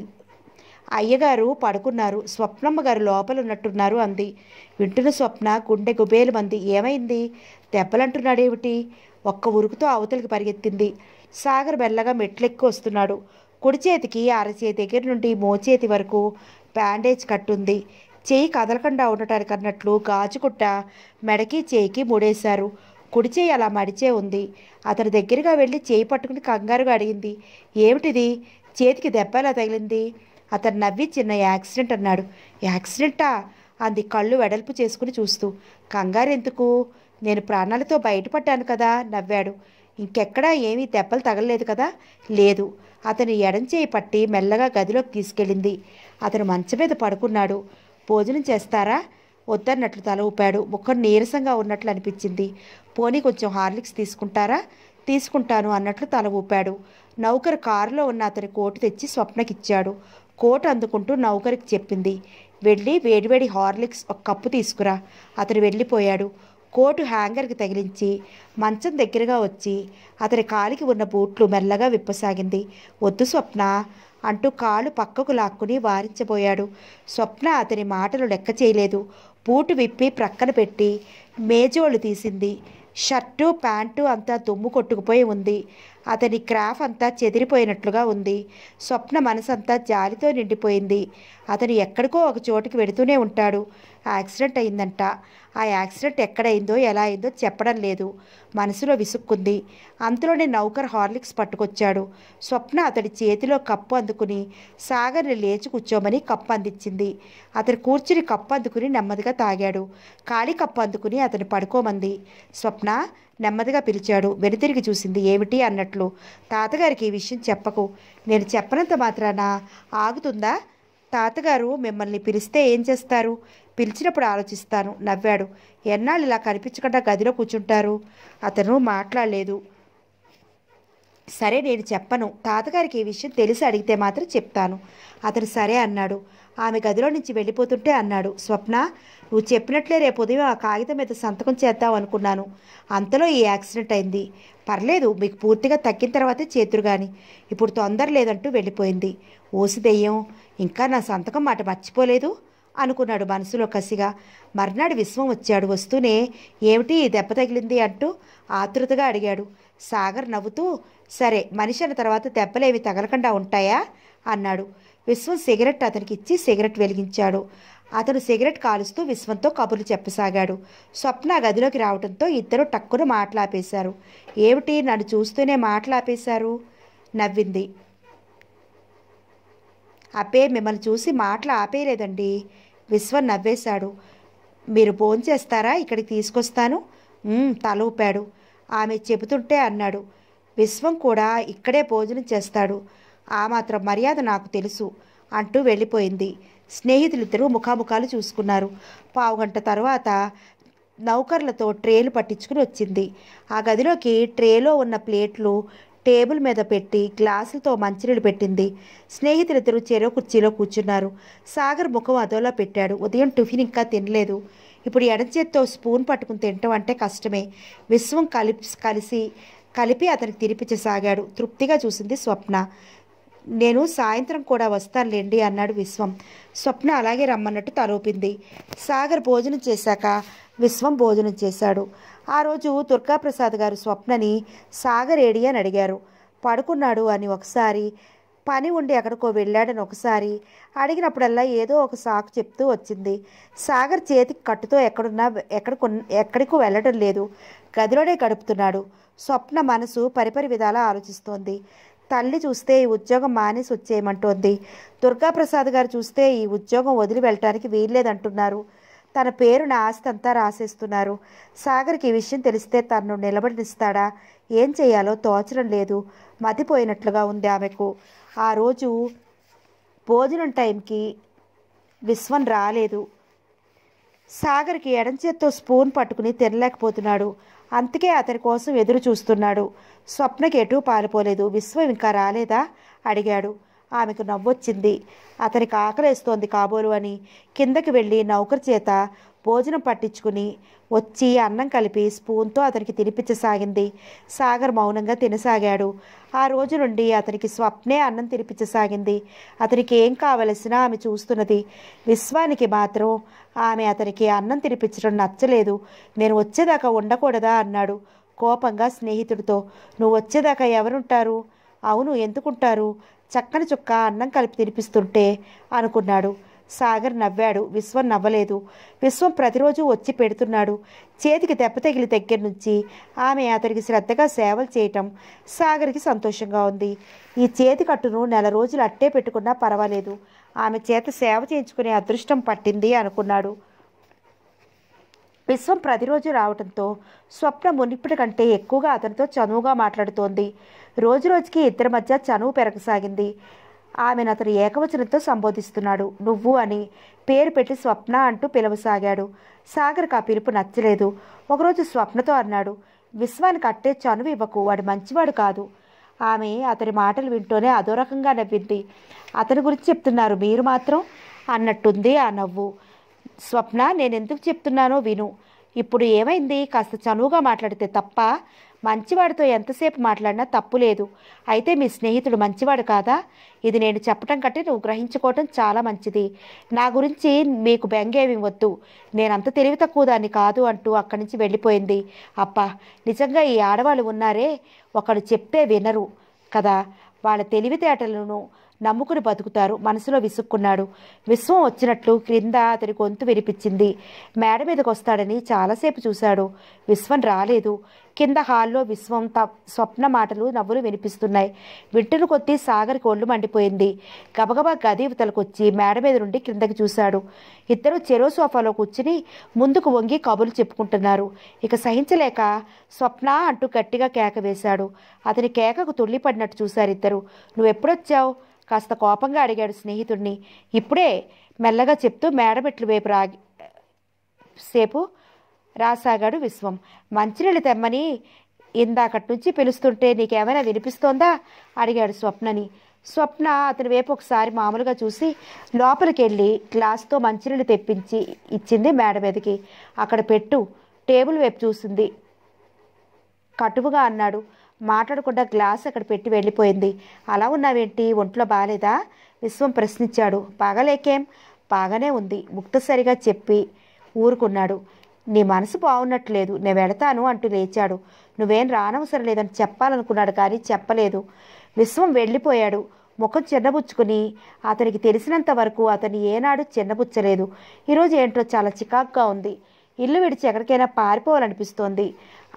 అయ్యగారు పడుకున్నారు స్వప్నమ్మ గారు లోపల ఉన్నట్టున్నారు అంది వింటున్న స్వప్న గుండె గుబేలు మంది ఏమైంది దెబ్బలంటున్నాడేమిటి ఒక్క ఉరుకుతో అవతలికి పరిగెత్తింది సాగర్ మెల్లగా మెట్లెక్కి వస్తున్నాడు కుడి చేతికి అరచేతి దగ్గర నుండి మోచేతి వరకు బ్యాండేజ్ కట్టుంది చేయి కదలకుండా ఉండటానికి అన్నట్లు గాజుకుట్ట మెడకి చేయికి ముడేశారు కుడి చేయి అలా మడిచే ఉంది అతని దగ్గరగా వెళ్ళి చేయి పట్టుకుని కంగారుగా అడిగింది ఏమిటిది చేతికి దెబ్బ ఎలా తగిలింది అతను నవ్వి చిన్న యాక్సిడెంట్ అన్నాడు యాక్సిడెంటా అంది కళ్ళు వెడల్పు చేసుకుని చూస్తూ కంగారు ఎందుకు నేను ప్రాణాలతో బయటపడ్డాను కదా నవ్వాడు ఇంకెక్కడా ఏమీ దెబ్బలు తగలలేదు కదా లేదు అతని ఎడం చేయి పట్టి మెల్లగా గదిలోకి తీసుకెళ్ళింది అతను మంచం మీద పడుకున్నాడు భోజనం చేస్తారా వద్దన్నట్లు తల ఊపాడు ముఖం నీరసంగా ఉన్నట్లు అనిపించింది పోనీ కొంచెం హార్లిక్స్ తీసుకుంటారా తీసుకుంటాను అన్నట్లు తల ఊపాడు నౌకరు కారులో ఉన్న అతని కోటు తెచ్చి స్వప్నకిచ్చాడు కోటు అందుకుంటూ నౌకరికి చెప్పింది వెళ్ళి వేడివేడి హార్లిక్స్ ఒక కప్పు తీసుకురా అతను వెళ్ళిపోయాడు కోటు హ్యాంగర్కి తగిలించి మంచం దగ్గరగా వచ్చి అతని కాలికి ఉన్న బూట్లు మెల్లగా విప్పసాగింది వద్దు స్వప్న అంటూ కాలు పక్కకు లాక్కుని వారించబోయాడు స్వప్న అతని మాటలు లెక్క చేయలేదు బూటు విప్పి ప్రక్కన పెట్టి మేజోళ్ళు తీసింది షర్టు ప్యాంటు అంతా దుమ్ము కొట్టుకుపోయి ఉంది అతని క్రాఫ్ అంతా చెదిరిపోయినట్లుగా ఉంది స్వప్న మనసంతా జాలితో నిండిపోయింది అతను ఎక్కడికో ఒక చోటుకి వెడుతూనే ఉంటాడు యాక్సిడెంట్ అయిందంట ఆ యాక్సిడెంట్ ఎక్కడైందో ఎలా అయిందో చెప్పడం లేదు మనసులో విసుక్కుంది అంతలోనే నౌకర్ హార్లిక్స్ పట్టుకొచ్చాడు స్వప్న అతడి చేతిలో కప్పు అందుకుని సాగర్ని లేచి కూర్చోమని కప్పు అందించింది అతను కూర్చుని కప్పు అందుకుని నెమ్మదిగా తాగాడు ఖాళీ కప్పు అందుకుని అతను పడుకోమంది స్వప్న నెమ్మదిగా పిలిచాడు వెనుతిరిగి చూసింది ఏమిటి అన్నట్లు తాతగారికి ఈ విషయం చెప్పకు నేను చెప్పనంత మాత్రాన ఆగుతుందా తాతగారు మిమ్మల్ని పిలిస్తే ఏం చేస్తారు పిలిచినప్పుడు ఆలోచిస్తాను నవ్వాడు ఎన్నాళ్ళు ఇలా కనిపించకుండా గదిలో కూర్చుంటారు అతను మాట్లాడలేదు సరే నేను చెప్పను తాతగారికి ఈ విషయం తెలిసి అడిగితే మాత్రం చెప్తాను అతను సరే అన్నాడు ఆమె గదిలో నుంచి వెళ్ళిపోతుంటే అన్నాడు స్వప్న నువ్వు చెప్పినట్లే రేపు ఉదయం ఆ కాగితం మీద సంతకం చేద్దాం అనుకున్నాను అంతలో ఈ యాక్సిడెంట్ అయింది పర్లేదు మీకు పూర్తిగా తగ్గిన తర్వాతే చేతురు గాని ఇప్పుడు తొందర లేదంటూ వెళ్ళిపోయింది ఓసి దెయ్యం ఇంకా నా సంతకం మాట మర్చిపోలేదు అనుకున్నాడు మనసులో కసిగా మర్నాడు విశ్వం వచ్చాడు వస్తూనే ఏమిటి ఈ దెబ్బ తగిలింది అంటూ ఆతృతగా అడిగాడు సాగర్ నవ్వుతూ సరే మనిషి అన్న తర్వాత దెబ్బలేవి తగలకుండా ఉంటాయా అన్నాడు విశ్వం సిగరెట్ అతనికి ఇచ్చి సిగరెట్ వెలిగించాడు అతను సిగరెట్ కాలుస్తూ విశ్వంతో కబుర్లు చెప్పసాగాడు స్వప్న గదిలోకి రావడంతో ఇద్దరు టక్కున మాట్లాపేశారు ఏమిటి నన్ను చూస్తూనే మాట్లాపేశారు నవ్వింది అబ్బే మిమ్మల్ని చూసి మాటలు ఆపేయలేదండి విశ్వం నవ్వేశాడు మీరు భోంచేస్తారా ఇక్కడికి తీసుకొస్తాను "ఉమ్," తల ఊపాడు ఆమె చెబుతుంటే అన్నాడు విశ్వం కూడా ఇక్కడే భోజనం చేస్తాడు ఆ మాత్రం మర్యాద నాకు తెలుసు అంటూ వెళ్ళిపోయింది స్నేహితులిద్దరూ ముఖాముఖాలు చూసుకున్నారు పావుగంట తర్వాత నౌకర్లతో ట్రేలు పట్టించుకుని వచ్చింది ఆ గదిలోకి ట్రేలో ఉన్న ప్లేట్లు టేబుల్ మీద పెట్టి గ్లాసులతో మంచినీళ్ళు పెట్టింది స్నేహితులిద్దరూ చెరో కుర్చీలో కూర్చున్నారు సాగర్ ముఖం అదోలా పెట్టాడు ఉదయం టిఫిన్ ఇంకా తినలేదు ఇప్పుడు ఎడం చేత్తో స్పూన్ పట్టుకుని తినటం అంటే కష్టమే విశ్వం కలిపి కలిసి కలిపి అతనికి తినిపించసాగాడు తృప్తిగా చూసింది స్వప్న నేను సాయంత్రం కూడా వస్తానులేండి అన్నాడు విశ్వం స్వప్న అలాగే రమ్మన్నట్టు తలూపింది సాగర్ భోజనం చేశాక విశ్వం భోజనం చేశాడు ఆ రోజు దుర్గాప్రసాద్ గారు స్వప్నని సాగర్ ఏడి అని అడిగారు పడుకున్నాడు అని ఒకసారి పని ఉండి ఎక్కడికో వెళ్ళాడని ఒకసారి అడిగినప్పుడల్లా ఏదో ఒక సాకు చెప్తూ వచ్చింది సాగర్ చేతికి కట్టుతో ఎక్కడున్నా ఎక్కడికి ఎక్కడికి వెళ్ళడం లేదు గదిలోనే గడుపుతున్నాడు స్వప్న మనసు పరిపరి విధాలా ఆలోచిస్తోంది తల్లి చూస్తే ఈ ఉద్యోగం మానేసి వచ్చేయమంటోంది దుర్గాప్రసాద్ గారు చూస్తే ఈ ఉద్యోగం వదిలి వెళ్ళటానికి వీల్లేదంటున్నారు తన పేరున ఆస్తి అంతా రాసేస్తున్నారు సాగర్కి ఈ విషయం తెలిస్తే తనను నిలబడిస్తాడా ఏం చేయాలో తోచడం లేదు మతిపోయినట్లుగా ఉంది ఆమెకు ఆ రోజు భోజనం టైంకి విశ్వం రాలేదు సాగర్కి ఎడం చేత్తో స్పూన్ పట్టుకుని తినలేకపోతున్నాడు అందుకే అతని కోసం ఎదురు చూస్తున్నాడు స్వప్నకి ఎటూ పారిపోలేదు విశ్వం ఇంకా రాలేదా అడిగాడు ఆమెకు నవ్వొచ్చింది అతనికి ఆకలేస్తోంది కాబోలు అని కిందకి వెళ్ళి నౌకరు చేత భోజనం పట్టించుకుని వచ్చి అన్నం కలిపి స్పూన్తో అతనికి తినిపించసాగింది సాగర్ మౌనంగా తినసాగాడు ఆ రోజు నుండి అతనికి స్వప్నే అన్నం తినిపించసాగింది అతనికి ఏం కావలసినా ఆమె చూస్తున్నది విశ్వానికి మాత్రం ఆమె అతనికి అన్నం తినిపించడం నచ్చలేదు నేను వచ్చేదాకా ఉండకూడదా అన్నాడు కోపంగా స్నేహితుడితో నువ్వు వచ్చేదాకా ఎవరుంటారు అవును ఎందుకుంటారు చక్కని చుక్క అన్నం కలిపి తినిపిస్తుంటే అనుకున్నాడు సాగర్ నవ్వాడు విశ్వం నవ్వలేదు విశ్వం ప్రతిరోజు వచ్చి పెడుతున్నాడు చేతికి దెబ్బ తగిలి దగ్గర నుంచి ఆమె అతనికి శ్రద్ధగా సేవలు చేయటం సాగర్కి సంతోషంగా ఉంది ఈ చేతి కట్టును నెల రోజులు అట్టే పెట్టుకున్నా పర్వాలేదు ఆమె చేత సేవ చేయించుకునే అదృష్టం పట్టింది అనుకున్నాడు విశ్వం ప్రతిరోజు రావడంతో స్వప్న మునిప్పటి కంటే ఎక్కువగా అతనితో చనువుగా మాట్లాడుతోంది రోజు రోజుకి ఇద్దరి మధ్య చనువు పెరగసాగింది ఆమెను అతను ఏకవచనంతో సంబోధిస్తున్నాడు నువ్వు అని పేరు పెట్టి స్వప్న అంటూ పిలవసాగాడు సాగర్కి ఆ పిలుపు నచ్చలేదు ఒకరోజు స్వప్నతో అన్నాడు విశ్వానికి అట్టే చనువు ఇవ్వకు వాడు మంచివాడు కాదు ఆమె అతని మాటలు వింటూనే అదో రకంగా నవ్వింది అతని గురించి చెప్తున్నారు మీరు మాత్రం అన్నట్టుంది ఆ నవ్వు స్వప్న నేను ఎందుకు చెప్తున్నానో విను ఇప్పుడు ఏమైంది కాస్త చనువుగా మాట్లాడితే తప్ప మంచివాడితో ఎంతసేపు మాట్లాడినా తప్పు లేదు అయితే మీ స్నేహితుడు మంచివాడు కాదా ఇది నేను చెప్పటం కంటే నువ్వు గ్రహించుకోవటం చాలా మంచిది నా గురించి మీకు బెంగేమి వద్దు నేనంత తెలివి తక్కువ దాన్ని కాదు అంటూ అక్కడి నుంచి వెళ్ళిపోయింది అబ్బా నిజంగా ఈ ఆడవాళ్ళు ఉన్నారే ఒకడు చెప్తే వినరు కదా వాళ్ళ తెలివితేటలను నమ్ముకుని బతుకుతారు మనసులో విసుక్కున్నాడు విశ్వం వచ్చినట్లు క్రింద అతని గొంతు వినిపించింది మేడ మీదకి వస్తాడని చాలాసేపు చూశాడు విశ్వం రాలేదు కింద హాల్లో విశ్వం త స్వప్న మాటలు నవ్వులు వినిపిస్తున్నాయి వింటున్న కొద్దీ సాగర్కి ఒళ్ళు మండిపోయింది గబగబా గది ఇవతలకొచ్చి మేడ మీద నుండి క్రిందకి చూశాడు ఇద్దరు చెరో సోఫాలో కూర్చుని ముందుకు వంగి కబుర్లు చెప్పుకుంటున్నారు ఇక సహించలేక స్వప్న అంటూ గట్టిగా కేక వేశాడు అతని కేకకు తుళ్ళిపడినట్టు చూశారు ఇద్దరు నువ్వెప్పుడొచ్చావు కాస్త కోపంగా అడిగాడు స్నేహితుడిని ఇప్పుడే మెల్లగా చెప్తూ మేడమెట్లు వైపు రాగి సేపు రాసాగాడు విశ్వం మంచినీళ్ళు తెమ్మని ఇందాకటి నుంచి పిలుస్తుంటే నీకేమైనా వినిపిస్తోందా అడిగాడు స్వప్నని స్వప్న అతని వైపు ఒకసారి మామూలుగా చూసి లోపలికి వెళ్ళి గ్లాస్తో మంచినీళ్ళు తెప్పించి ఇచ్చింది మేడ మీదకి అక్కడ పెట్టు టేబుల్ వైపు చూసింది కటువుగా అన్నాడు మాట్లాడకుండా గ్లాస్ అక్కడ పెట్టి వెళ్ళిపోయింది అలా ఉన్నావేంటి ఒంట్లో బాగాలేదా విశ్వం ప్రశ్నించాడు బాగాలేకేం బాగానే ఉంది ముక్తసరిగా చెప్పి ఊరుకున్నాడు నీ మనసు బాగున్నట్లేదు నేను వెళతాను అంటూ లేచాడు నువ్వేం రానవసరం లేదని చెప్పాలనుకున్నాడు కానీ చెప్పలేదు విశ్వం వెళ్ళిపోయాడు ముఖం చిన్నబుచ్చుకుని అతనికి తెలిసినంత వరకు అతన్ని ఏనాడు చిన్నబుచ్చలేదు ఈరోజు ఏంటో చాలా చికాకుగా ఉంది ఇల్లు విడిచి ఎక్కడికైనా పారిపోవాలనిపిస్తోంది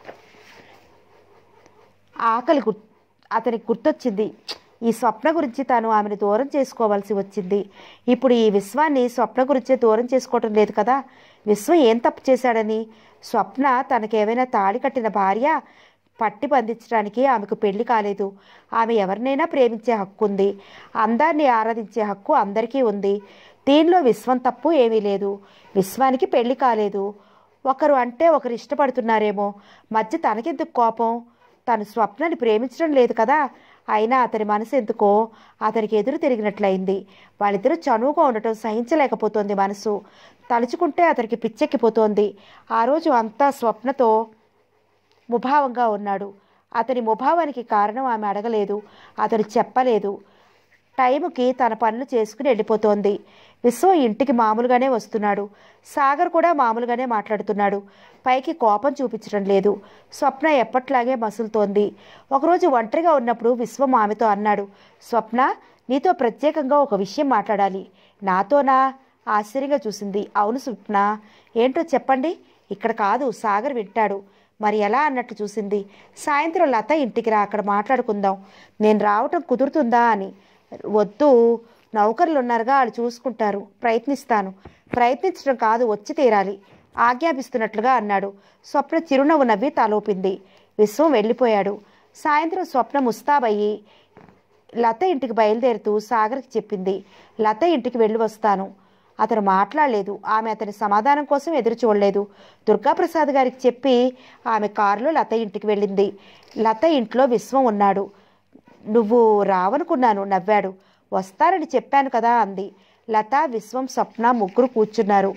ఆకలి గుర్ అతనికి గుర్తొచ్చింది ఈ స్వప్న గురించి తాను ఆమెను దూరం చేసుకోవాల్సి వచ్చింది ఇప్పుడు ఈ విశ్వాన్ని స్వప్న గురించే దూరం చేసుకోవటం లేదు కదా విశ్వం ఏం తప్పు చేశాడని స్వప్న తనకేమైనా తాళి కట్టిన భార్య పట్టి బంధించడానికి ఆమెకు పెళ్లి కాలేదు ఆమె ఎవరినైనా ప్రేమించే హక్కు ఉంది అందాన్ని ఆరాధించే హక్కు అందరికీ ఉంది దీనిలో విశ్వం తప్పు ఏమీ లేదు విశ్వానికి పెళ్లి కాలేదు ఒకరు అంటే ఒకరు ఇష్టపడుతున్నారేమో మధ్య తనకెందుకు కోపం తను స్వప్నని ప్రేమించడం లేదు కదా అయినా అతని మనసు ఎందుకో అతనికి ఎదురు తిరిగినట్లయింది వాళ్ళిద్దరూ చనువుగా ఉండటం సహించలేకపోతోంది మనసు తలుచుకుంటే అతనికి పిచ్చెక్కిపోతోంది ఆ రోజు అంతా స్వప్నతో ముభావంగా ఉన్నాడు అతని ముభావానికి కారణం ఆమె అడగలేదు అతను చెప్పలేదు టైంకి తన పనులు చేసుకుని వెళ్ళిపోతోంది విశ్వం ఇంటికి మామూలుగానే వస్తున్నాడు సాగర్ కూడా మామూలుగానే మాట్లాడుతున్నాడు పైకి కోపం చూపించడం లేదు స్వప్న ఎప్పట్లాగే మసులుతోంది ఒకరోజు ఒంటరిగా ఉన్నప్పుడు విశ్వం ఆమెతో అన్నాడు స్వప్న నీతో ప్రత్యేకంగా ఒక విషయం మాట్లాడాలి నాతోనా ఆశ్చర్యంగా చూసింది అవును స్వప్న ఏంటో చెప్పండి ఇక్కడ కాదు సాగర్ వింటాడు మరి ఎలా అన్నట్టు చూసింది సాయంత్రం లత ఇంటికి రా అక్కడ మాట్లాడుకుందాం నేను రావటం కుదురుతుందా అని వద్దు నౌకర్లు ఉన్నారుగా వాళ్ళు చూసుకుంటారు ప్రయత్నిస్తాను ప్రయత్నించడం కాదు వచ్చి తీరాలి ఆజ్ఞాపిస్తున్నట్లుగా అన్నాడు స్వప్న చిరునవ్వు నవ్వి తలోపింది విశ్వం వెళ్ళిపోయాడు సాయంత్రం స్వప్న ముస్తాబయ్యి లత ఇంటికి బయలుదేరుతూ సాగర్కి చెప్పింది లత ఇంటికి వెళ్ళి వస్తాను అతను మాట్లాడలేదు ఆమె అతని సమాధానం కోసం ఎదురు చూడలేదు దుర్గాప్రసాద్ గారికి చెప్పి ఆమె కారులో లత ఇంటికి వెళ్ళింది లత ఇంట్లో విశ్వం ఉన్నాడు నువ్వు రావనుకున్నాను నవ్వాడు వస్తారని చెప్పాను కదా అంది లత విశ్వం స్వప్న ముగ్గురు కూర్చున్నారు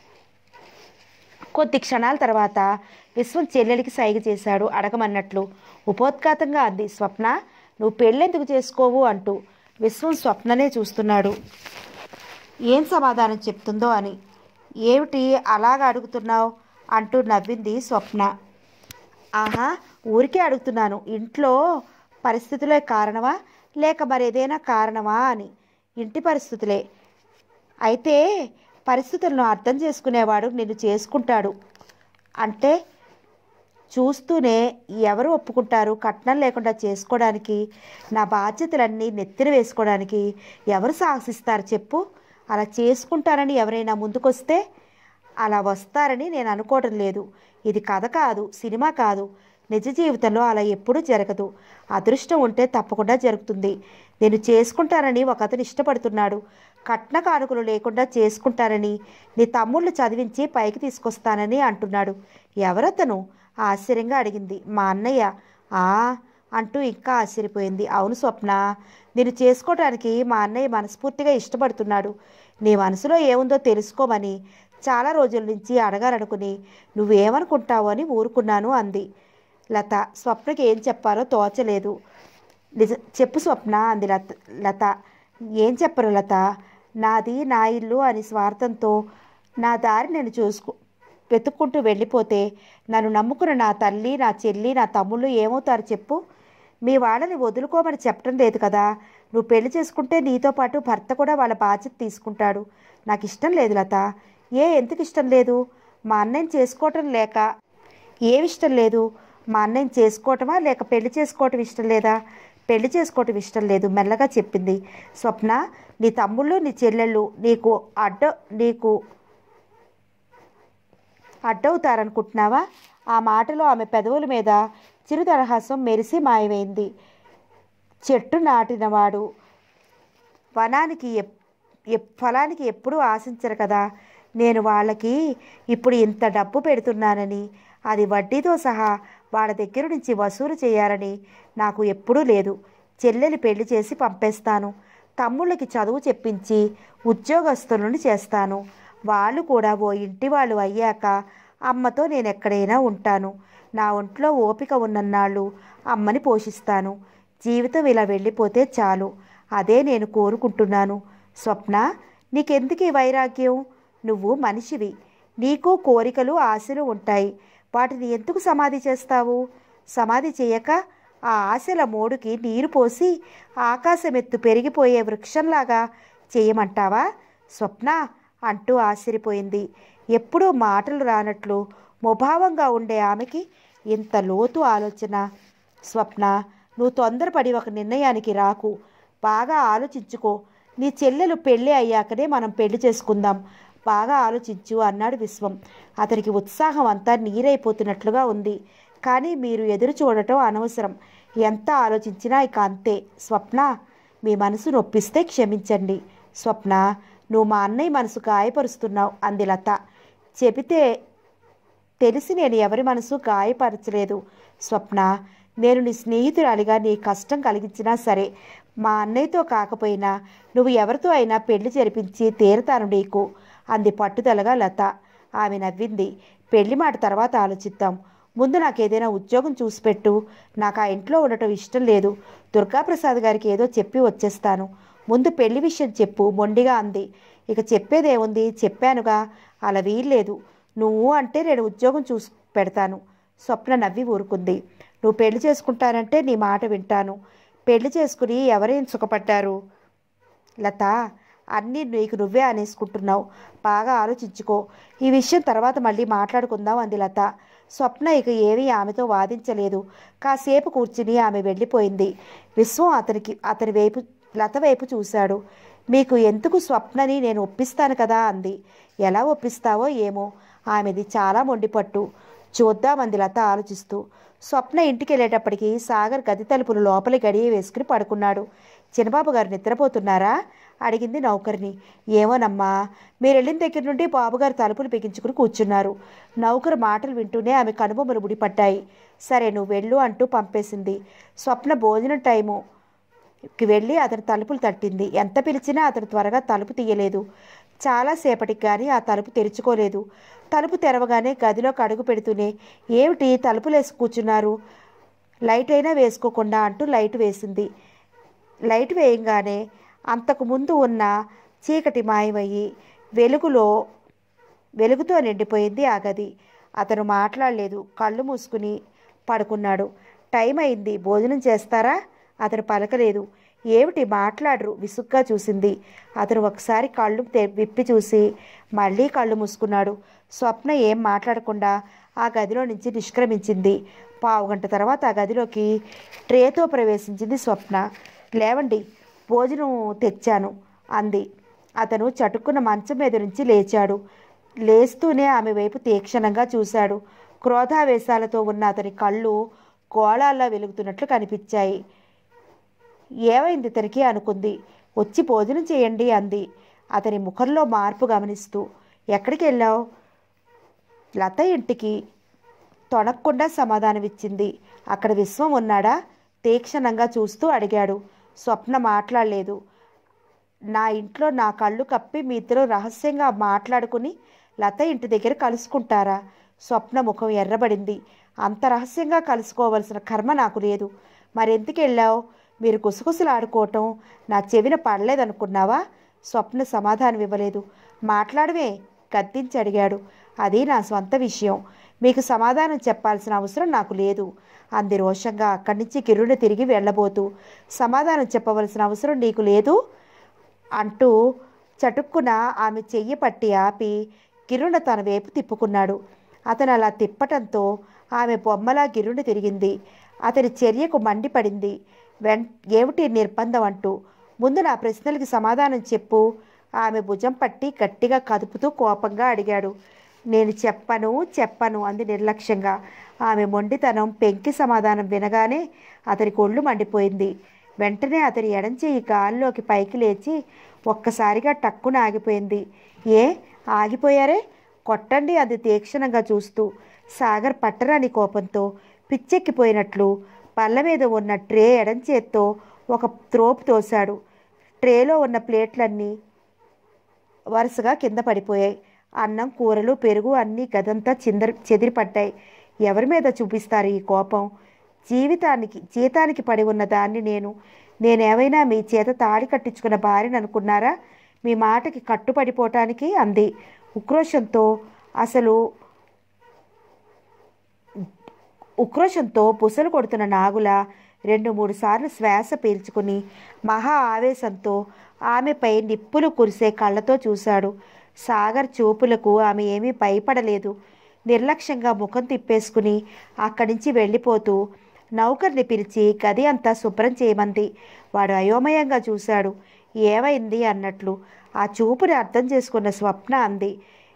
కొద్ది క్షణాల తర్వాత విశ్వం చెల్లెలికి సైగ చేశాడు అడగమన్నట్లు ఉపోద్ఘాతంగా అంది స్వప్న నువ్వు పెళ్ళెందుకు చేసుకోవు అంటూ విశ్వం స్వప్ననే చూస్తున్నాడు ఏం సమాధానం చెప్తుందో అని ఏమిటి అలాగా అడుగుతున్నావు అంటూ నవ్వింది స్వప్న ఆహా ఊరికే అడుగుతున్నాను ఇంట్లో పరిస్థితులే కారణమా లేక మరేదైనా కారణమా అని ఇంటి పరిస్థితులే అయితే పరిస్థితులను అర్థం చేసుకునేవాడు నిన్ను చేసుకుంటాడు అంటే చూస్తూనే ఎవరు ఒప్పుకుంటారు కట్నం లేకుండా చేసుకోవడానికి నా బాధ్యతలన్నీ నెత్తిన వేసుకోవడానికి ఎవరు సాహసిస్తారు చెప్పు అలా చేసుకుంటారని ఎవరైనా ముందుకొస్తే అలా వస్తారని నేను అనుకోవడం లేదు ఇది కథ కాదు సినిమా కాదు నిజ జీవితంలో అలా ఎప్పుడూ జరగదు అదృష్టం ఉంటే తప్పకుండా జరుగుతుంది నేను చేసుకుంటానని ఒక అతను ఇష్టపడుతున్నాడు కట్న కానుకలు లేకుండా చేసుకుంటానని నీ తమ్ముళ్ళు చదివించి పైకి తీసుకొస్తానని అంటున్నాడు ఎవరతను ఆశ్చర్యంగా అడిగింది మా అన్నయ్య ఆ అంటూ ఇంకా ఆశ్చర్యపోయింది అవును స్వప్న నేను చేసుకోవడానికి మా అన్నయ్య మనస్ఫూర్తిగా ఇష్టపడుతున్నాడు నీ మనసులో ఏముందో తెలుసుకోమని చాలా రోజుల నుంచి అడగాలనుకుని నువ్వేమనుకుంటావు అని ఊరుకున్నాను అంది లత స్వప్నకి ఏం చెప్పాలో తోచలేదు నిజ చెప్పు స్వప్న అంది లత లత ఏం చెప్పరు లత నాది నా ఇల్లు అని స్వార్థంతో నా దారి నేను చూసుకు వెతుక్కుంటూ వెళ్ళిపోతే నన్ను నమ్ముకున్న నా తల్లి నా చెల్లి నా తమ్ముళ్ళు ఏమవుతారు చెప్పు మీ వాళ్ళని వదులుకోమని చెప్పడం లేదు కదా నువ్వు పెళ్లి చేసుకుంటే నీతో పాటు భర్త కూడా వాళ్ళ బాధ్యత తీసుకుంటాడు నాకు ఇష్టం లేదు లత ఏ ఎందుకు ఇష్టం లేదు మా అన్నయ్యని చేసుకోవటం లేక ఏమి ఇష్టం లేదు మా అన్నయ్యని చేసుకోవటమా లేక పెళ్లి చేసుకోవటం ఇష్టం లేదా పెళ్లి చేసుకోవటం ఇష్టం లేదు మెల్లగా చెప్పింది స్వప్న నీ తమ్ముళ్ళు నీ చెల్లెళ్ళు నీకు అడ్డ నీకు అడ్డవుతారనుకుంటున్నావా ఆ మాటలో ఆమె పెదవుల మీద చిరుదరహాసం మెరిసి మాయమైంది చెట్టు నాటినవాడు వనానికి ఎప్ ఎప్ ఫలానికి ఎప్పుడూ ఆశించరు కదా నేను వాళ్ళకి ఇప్పుడు ఇంత డబ్బు పెడుతున్నానని అది వడ్డీతో సహా వాళ్ళ దగ్గర నుంచి వసూలు చేయాలని నాకు ఎప్పుడూ లేదు చెల్లెలి పెళ్లి చేసి పంపేస్తాను తమ్ముళ్ళకి చదువు చెప్పించి ఉద్యోగస్తులను చేస్తాను వాళ్ళు కూడా ఓ ఇంటి వాళ్ళు అయ్యాక అమ్మతో నేను ఎక్కడైనా ఉంటాను నా ఒంట్లో ఓపిక ఉన్నన్నాళ్ళు అమ్మని పోషిస్తాను జీవితం ఇలా వెళ్ళిపోతే చాలు అదే నేను కోరుకుంటున్నాను స్వప్న నీకెందుకు ఈ వైరాగ్యం నువ్వు మనిషివి నీకు కోరికలు ఆశలు ఉంటాయి వాటిని ఎందుకు సమాధి చేస్తావు సమాధి చేయక ఆ ఆశల మోడుకి నీరు పోసి ఆకాశమెత్తు పెరిగిపోయే వృక్షంలాగా చేయమంటావా స్వప్న అంటూ ఆశ్చర్యపోయింది ఎప్పుడూ మాటలు రానట్లు ముభావంగా ఉండే ఆమెకి ఇంత లోతు ఆలోచన స్వప్న నువ్వు తొందరపడి ఒక నిర్ణయానికి రాకు బాగా ఆలోచించుకో నీ చెల్లెలు పెళ్ళి అయ్యాకనే మనం పెళ్లి చేసుకుందాం బాగా ఆలోచించు అన్నాడు విశ్వం అతనికి ఉత్సాహం అంతా నీరైపోతున్నట్లుగా ఉంది కానీ మీరు ఎదురు చూడటం అనవసరం ఎంత ఆలోచించినా ఇక అంతే స్వప్న మీ మనసు నొప్పిస్తే క్షమించండి స్వప్న నువ్వు మా అన్నయ్య మనసు గాయపరుస్తున్నావు అంది లత చెబితే తెలిసి నేను ఎవరి మనసు గాయపరచలేదు స్వప్న నేను నీ స్నేహితురాలిగా నీ కష్టం కలిగించినా సరే మా అన్నయ్యతో కాకపోయినా నువ్వు ఎవరితో అయినా పెళ్లి జరిపించి తీరతాను నీకు అంది పట్టుదలగా లత ఆమె నవ్వింది పెళ్లి మాట తర్వాత ఆలోచిద్దాం ముందు నాకు ఏదైనా ఉద్యోగం చూసి పెట్టు నాకు ఆ ఇంట్లో ఉండటం ఇష్టం లేదు దుర్గాప్రసాద్ గారికి ఏదో చెప్పి వచ్చేస్తాను ముందు పెళ్లి విషయం చెప్పు మొండిగా అంది ఇక చెప్పేదేముంది చెప్పానుగా అలా వీల్లేదు నువ్వు అంటే నేను ఉద్యోగం చూసి పెడతాను స్వప్న నవ్వి ఊరుకుంది నువ్వు పెళ్లి చేసుకుంటానంటే నీ మాట వింటాను పెళ్లి చేసుకుని ఎవరేం సుఖపడ్డారు లత అన్నీ నీకు నువ్వే అనేసుకుంటున్నావు బాగా ఆలోచించుకో ఈ విషయం తర్వాత మళ్ళీ మాట్లాడుకుందాం అంది లత స్వప్న ఇక ఏమీ ఆమెతో వాదించలేదు కాసేపు కూర్చుని ఆమె వెళ్ళిపోయింది విశ్వం అతనికి అతని వైపు లత వైపు చూశాడు మీకు ఎందుకు స్వప్నని నేను ఒప్పిస్తాను కదా అంది ఎలా ఒప్పిస్తావో ఏమో ఆమెది చాలా మొండిపట్టు చూద్దామంది లత ఆలోచిస్తూ స్వప్న ఇంటికి వెళ్ళేటప్పటికి సాగర్ గది తలుపులు లోపలి గడియ వేసుకుని పడుకున్నాడు చిన్నబాబు గారు నిద్రపోతున్నారా అడిగింది నౌకర్ని ఏమోనమ్మా మీరు వెళ్ళిన దగ్గర నుండి బాబుగారు తలుపులు బిగించుకుని కూర్చున్నారు నౌకరు మాటలు వింటూనే ఆమె కనుబొమ్మలు ముడిపడ్డాయి సరే నువ్వు వెళ్ళు అంటూ పంపేసింది స్వప్న భోజనం టైము కి వెళ్ళి అతని తలుపులు తట్టింది ఎంత పిలిచినా అతను త్వరగా తలుపు తీయలేదు చాలాసేపటికి కానీ ఆ తలుపు తెరుచుకోలేదు తలుపు తెరవగానే గదిలోకి అడుగు పెడుతూనే ఏమిటి తలుపులేసి కూర్చున్నారు లైట్ అయినా వేసుకోకుండా అంటూ లైట్ వేసింది లైట్ వేయంగానే అంతకు ముందు ఉన్న చీకటి మాయమయ్యి వెలుగులో వెలుగుతో నిండిపోయింది ఆ గది అతను మాట్లాడలేదు కళ్ళు మూసుకుని పడుకున్నాడు టైం అయింది భోజనం చేస్తారా అతను పలకలేదు ఏమిటి మాట్లాడరు విసుగ్గా చూసింది అతను ఒకసారి కళ్ళు తె- విప్పి చూసి మళ్ళీ కళ్ళు మూసుకున్నాడు స్వప్న ఏం మాట్లాడకుండా ఆ గదిలో నుంచి నిష్క్రమించింది పావుగంట తర్వాత ఆ గదిలోకి ట్రేతో ప్రవేశించింది స్వప్న లేవండి భోజనం తెచ్చాను అంది అతను చటుక్కున మంచం మీద నుంచి లేచాడు లేస్తూనే ఆమె వైపు తీక్షణంగా చూశాడు క్రోధావేశాలతో ఉన్న అతని కళ్ళు గోళాల్లో వెలుగుతున్నట్లు కనిపించాయి ఏమైంది ఇతనికి అనుకుంది వచ్చి భోజనం చేయండి అంది అతని ముఖంలో మార్పు గమనిస్తూ ఎక్కడికి వెళ్ళావు లత ఇంటికి తొణక్కుండా సమాధానమిచ్చింది అక్కడ విశ్వం ఉన్నాడా తీక్షణంగా చూస్తూ అడిగాడు స్వప్న మాట్లాడలేదు నా ఇంట్లో నా కళ్ళు కప్పి మీ ఇద్దరు రహస్యంగా మాట్లాడుకుని లత ఇంటి దగ్గర కలుసుకుంటారా స్వప్న ముఖం ఎర్రబడింది అంత రహస్యంగా కలుసుకోవలసిన కర్మ నాకు లేదు మరెందుకు వెళ్ళావు మీరు గుసగుసలాడుకోవటం నా చెవిన పడలేదనుకున్నావా స్వప్న సమాధానం ఇవ్వలేదు మాట్లాడవే గద్దించి అడిగాడు అది నా స్వంత విషయం మీకు సమాధానం చెప్పాల్సిన అవసరం నాకు లేదు అంది రోషంగా అక్కడి నుంచి కిరుని తిరిగి వెళ్ళబోతూ సమాధానం చెప్పవలసిన అవసరం నీకు లేదు అంటూ చటుక్కున ఆమె చెయ్యి పట్టి ఆపి కిరుణ తన వైపు తిప్పుకున్నాడు అతను అలా తిప్పటంతో ఆమె బొమ్మలా గిరుని తిరిగింది అతని చర్యకు మండిపడింది వెం ఏమిటి నిర్బంధం అంటూ ముందు నా ప్రశ్నలకి సమాధానం చెప్పు ఆమె భుజం పట్టి గట్టిగా కదుపుతూ కోపంగా అడిగాడు నేను చెప్పను చెప్పను అంది నిర్లక్ష్యంగా ఆమె మొండితనం పెంకి సమాధానం వినగానే అతనికి ఒళ్ళు మండిపోయింది వెంటనే అతని ఎడంచేయి గాల్లోకి పైకి లేచి ఒక్కసారిగా టక్కున ఆగిపోయింది ఏ ఆగిపోయారే కొట్టండి అది తీక్షణంగా చూస్తూ సాగర్ పట్టరాని కోపంతో పిచ్చెక్కిపోయినట్లు బల్ల మీద ఉన్న ట్రే ఎడంచేత్తో ఒక త్రోపు తోశాడు ట్రేలో ఉన్న ప్లేట్లన్నీ వరుసగా కింద పడిపోయాయి అన్నం కూరలు పెరుగు అన్నీ గదంతా చిందర చెదిరిపడ్డాయి ఎవరి మీద చూపిస్తారు ఈ కోపం జీవితానికి జీతానికి పడి ఉన్న దాన్ని నేను నేనేమైనా మీ చేత తాడి కట్టించుకున్న భార్యను అనుకున్నారా మీ మాటకి కట్టుపడిపోవటానికి అంది ఉక్రోషంతో అసలు ఉక్రోషంతో బుసలు కొడుతున్న నాగుల రెండు మూడు సార్లు శ్వాస పీల్చుకుని మహా ఆవేశంతో ఆమెపై నిప్పులు కురిసే కళ్ళతో చూశాడు సాగర్ చూపులకు ఆమె ఏమీ భయపడలేదు నిర్లక్ష్యంగా ముఖం తిప్పేసుకుని అక్కడి నుంచి వెళ్ళిపోతూ నౌకర్ని పిలిచి గది అంతా శుభ్రం చేయమంది వాడు అయోమయంగా చూశాడు ఏమైంది అన్నట్లు ఆ చూపుని అర్థం చేసుకున్న స్వప్న అంది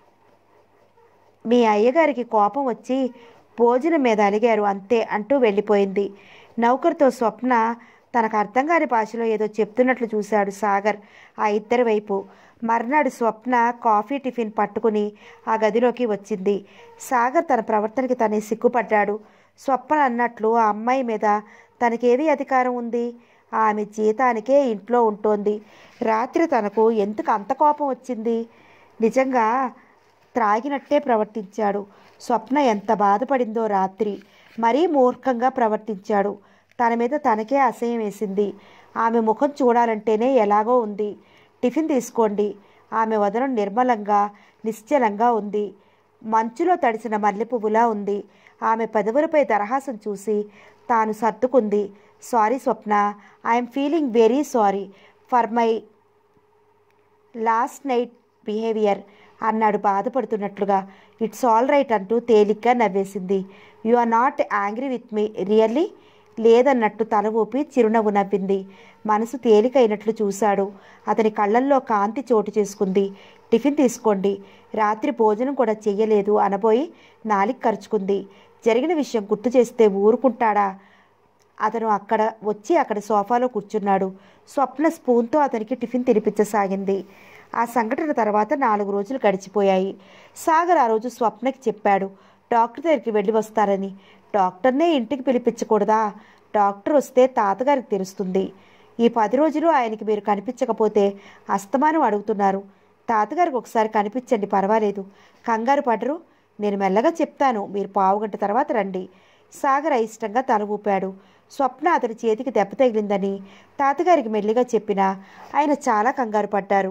మీ అయ్యగారికి కోపం వచ్చి భోజనం మీద అలిగారు అంతే అంటూ వెళ్ళిపోయింది నౌకర్తో స్వప్న తనకు అర్థం కాని భాషలో ఏదో చెప్తున్నట్లు చూశాడు సాగర్ ఆ ఇద్దరి వైపు మర్నాడు స్వప్న కాఫీ టిఫిన్ పట్టుకుని ఆ గదిలోకి వచ్చింది సాగర్ తన ప్రవర్తనకి తనే సిగ్గుపడ్డాడు స్వప్న అన్నట్లు ఆ అమ్మాయి మీద తనకేవి అధికారం ఉంది ఆమె జీతానికే ఇంట్లో ఉంటోంది రాత్రి తనకు ఎందుకు అంత కోపం వచ్చింది నిజంగా త్రాగినట్టే ప్రవర్తించాడు స్వప్న ఎంత బాధపడిందో రాత్రి మరీ మూర్ఖంగా ప్రవర్తించాడు తన మీద తనకే అసహ్యం వేసింది ఆమె ముఖం చూడాలంటేనే ఎలాగో ఉంది టిఫిన్ తీసుకోండి ఆమె వదనం నిర్మలంగా నిశ్చలంగా ఉంది మంచులో తడిసిన మల్లె పువ్వులా ఉంది ఆమె పెదవులపై దరహాసం చూసి తాను సర్దుకుంది sorry Swapna I'm feeling very sorry for my last night behaviour అన్నాడు బాధపడుతున్నట్లుగా ఇట్స్ ఆల్ రైట్ అంటూ తేలిగ్గా నవ్వేసింది you are not angry with me really లేదన్నట్టు తల ఊపి చిరునవ్వు నవ్వింది మనసు తేలికైనట్లు చూశాడు అతని కళ్ళల్లో కాంతి చోటు చేసుకుంది టిఫిన్ తీసుకోండి రాత్రి భోజనం కూడా చెయ్యలేదు అనబోయి నాలిక ఖర్చుకుంది జరిగిన విషయం గుర్తు చేస్తే ఊరుకుంటాడా అతను అక్కడ వచ్చి అక్కడ సోఫాలో కూర్చున్నాడు స్వప్న స్పూన్తో అతనికి టిఫిన్ తినిపించసాగింది ఆ సంఘటన తర్వాత నాలుగు రోజులు గడిచిపోయాయి సాగర్ ఆ రోజు స్వప్నకి చెప్పాడు డాక్టర్ దగ్గరికి వెళ్ళి వస్తారని డాక్టర్నే ఇంటికి పిలిపించకూడదా డాక్టర్ వస్తే తాతగారికి తెలుస్తుంది ఈ పది రోజులు ఆయనకి మీరు కనిపించకపోతే అస్తమానం అడుగుతున్నారు తాతగారికి ఒకసారి కనిపించండి పర్వాలేదు కంగారు పడరు నేను మెల్లగా చెప్తాను మీరు పావుగంట తర్వాత రండి సాగర్ అయిష్టంగా తల ఊపాడు స్వప్న అతని చేతికి దెబ్బ తగిలిందని తాతగారికి మెల్లిగా చెప్పినా ఆయన చాలా కంగారు పడ్డారు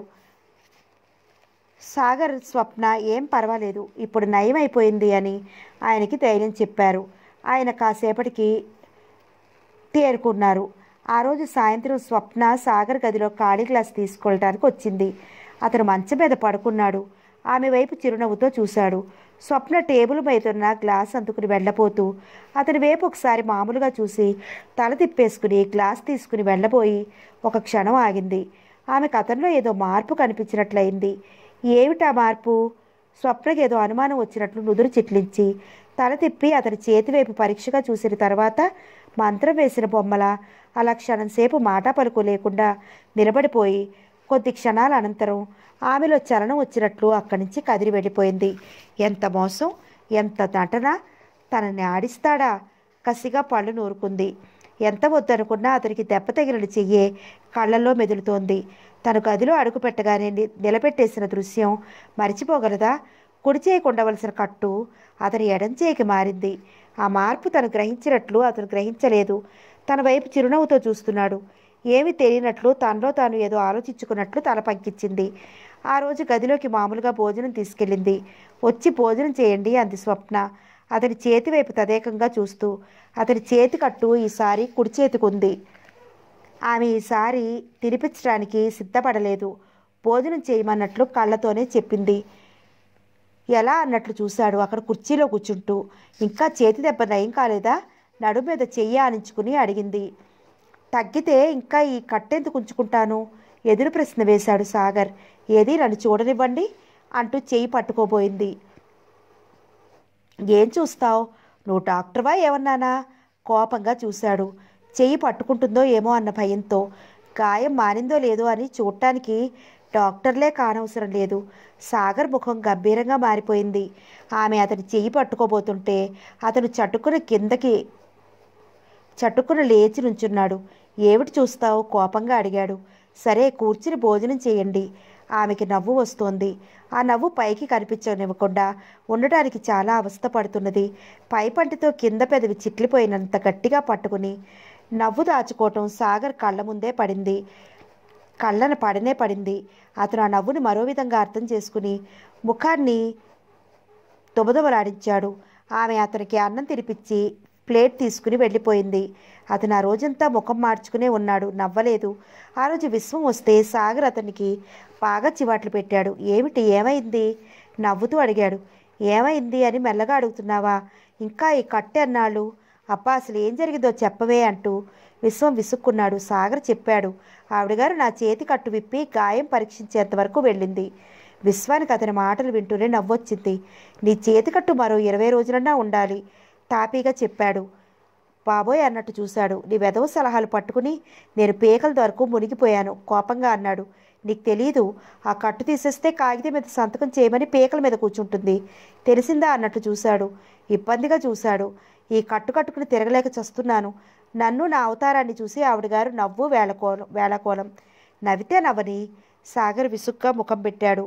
సాగర్ స్వప్న ఏం పర్వాలేదు ఇప్పుడు నయం అయిపోయింది అని ఆయనకి ధైర్యం చెప్పారు ఆయన కాసేపటికి తేరుకున్నారు ఆ రోజు సాయంత్రం స్వప్న సాగర్ గదిలో ఖాళీ గ్లాస్ తీసుకోవడానికి వచ్చింది అతను మంచం మీద పడుకున్నాడు ఆమె వైపు చిరునవ్వుతో చూశాడు స్వప్న టేబుల్ మీద ఉన్న గ్లాస్ అందుకుని వెళ్ళబోతూ అతని వైపు ఒకసారి మామూలుగా చూసి తల తిప్పేసుకుని గ్లాస్ తీసుకుని వెళ్ళబోయి ఒక క్షణం ఆగింది ఆమెకు అతనిలో ఏదో మార్పు కనిపించినట్లయింది ఏమిటా మార్పు స్వప్నకి ఏదో అనుమానం వచ్చినట్లు నుదురు చిట్లించి తల తిప్పి అతని చేతి వైపు పరీక్షగా చూసిన తర్వాత మంత్రం వేసిన బొమ్మల అలా క్షణంసేపు మాట పలుకు లేకుండా నిలబడిపోయి కొద్ది క్షణాల అనంతరం ఆమెలో చలనం వచ్చినట్లు అక్కడి నుంచి కదిలి వెళ్ళిపోయింది ఎంత మోసం ఎంత నటన తనని ఆడిస్తాడా కసిగా పళ్ళు నూరుకుంది ఎంత వద్దనుకున్నా అతనికి దెబ్బ తగిలిన చెయ్యే కళ్ళల్లో మెదులుతోంది తను గదిలో అడుగు పెట్టగానే ని- నిలబెట్టేసిన దృశ్యం మరిచిపోగలదా కుడి చేయికి ఉండవలసిన కట్టు అతని ఎడం చేయికి మారింది ఆ మార్పు తను గ్రహించినట్లు అతను గ్రహించలేదు తన వైపు చిరునవ్వుతో చూస్తున్నాడు ఏమి తెలియనట్లు తనలో తాను ఏదో ఆలోచించుకున్నట్లు తల పంకించింది ఆ రోజు గదిలోకి మామూలుగా భోజనం తీసుకెళ్ళింది వచ్చి భోజనం చేయండి అంది స్వప్న అతని చేతి వైపు తదేకంగా చూస్తూ అతని చేతి కట్టు ఈసారి కుడి చేతికి ఉంది ఆమె ఈసారి తినిపించడానికి సిద్ధపడలేదు భోజనం చేయమన్నట్లు కళ్ళతోనే చెప్పింది ఎలా అన్నట్లు చూశాడు అక్కడ కుర్చీలో కూర్చుంటూ ఇంకా చేతి దెబ్బ నయం కాలేదా నడు మీద చెయ్యి ఆనించుకుని అడిగింది తగ్గితే ఇంకా ఈ కట్టెందుకు ఉంచుకుంటాను ఎదురు ప్రశ్న వేశాడు సాగర్ ఏది నన్ను చూడనివ్వండి అంటూ చెయ్యి పట్టుకోబోయింది ఏం చూస్తావు నువ్వు డాక్టర్వా ఏమన్నానా కోపంగా చూశాడు చెయ్యి పట్టుకుంటుందో ఏమో అన్న భయంతో గాయం మానిందో లేదో అని చూడటానికి డాక్టర్లే కానవసరం లేదు సాగర్ ముఖం గంభీరంగా మారిపోయింది ఆమె అతని చెయ్యి పట్టుకోబోతుంటే అతను చట్టుకుని కిందకి చట్టుకుని లేచి నుంచున్నాడు ఏమిటి చూస్తావు కోపంగా అడిగాడు సరే కూర్చుని భోజనం చేయండి ఆమెకి నవ్వు వస్తోంది ఆ నవ్వు పైకి కనిపించనివ్వకుండా ఉండటానికి చాలా అవస్థ పడుతున్నది పై పంటితో కింద పెదవి చిట్లిపోయినంత గట్టిగా పట్టుకుని నవ్వు దాచుకోవటం సాగర్ కళ్ళ ముందే పడింది కళ్ళన పడనే పడింది అతను ఆ నవ్వుని మరో విధంగా అర్థం చేసుకుని ముఖాన్ని దుబదుబలాడించాడు ఆమె అతనికి అన్నం తినిపించి ప్లేట్ తీసుకుని వెళ్ళిపోయింది అతను ఆ రోజంతా ముఖం మార్చుకునే ఉన్నాడు నవ్వలేదు ఆ రోజు విశ్వం వస్తే సాగర్ అతనికి బాగా చివాట్లు పెట్టాడు ఏమిటి ఏమైంది నవ్వుతూ అడిగాడు ఏమైంది అని మెల్లగా అడుగుతున్నావా ఇంకా ఈ కట్టె అన్నాళ్ళు అబ్బా అసలు ఏం జరిగిందో చెప్పవే అంటూ విశ్వం విసుక్కున్నాడు సాగర్ చెప్పాడు ఆవిడగారు నా చేతి కట్టు విప్పి గాయం పరీక్షించేంత వరకు వెళ్ళింది విశ్వానికి అతని మాటలు వింటూనే నవ్వొచ్చింది నీ చేతి కట్టు మరో ఇరవై రోజులన్నా ఉండాలి తాపీగా చెప్పాడు బాబోయ్ అన్నట్టు చూశాడు నీ వెధవ సలహాలు పట్టుకుని నేను పేకల వరకు మునిగిపోయాను కోపంగా అన్నాడు నీకు తెలీదు ఆ కట్టు తీసేస్తే కాగితం మీద సంతకం చేయమని పేకల మీద కూర్చుంటుంది తెలిసిందా అన్నట్టు చూశాడు ఇబ్బందిగా చూశాడు ఈ కట్టు కట్టుకుని తిరగలేక చస్తున్నాను నన్ను నా అవతారాన్ని చూసి ఆవిడగారు నవ్వు వేళకోలం వేళకోలం నవ్వితే నవ్వని సాగర్ విసుగ్గా ముఖం పెట్టాడు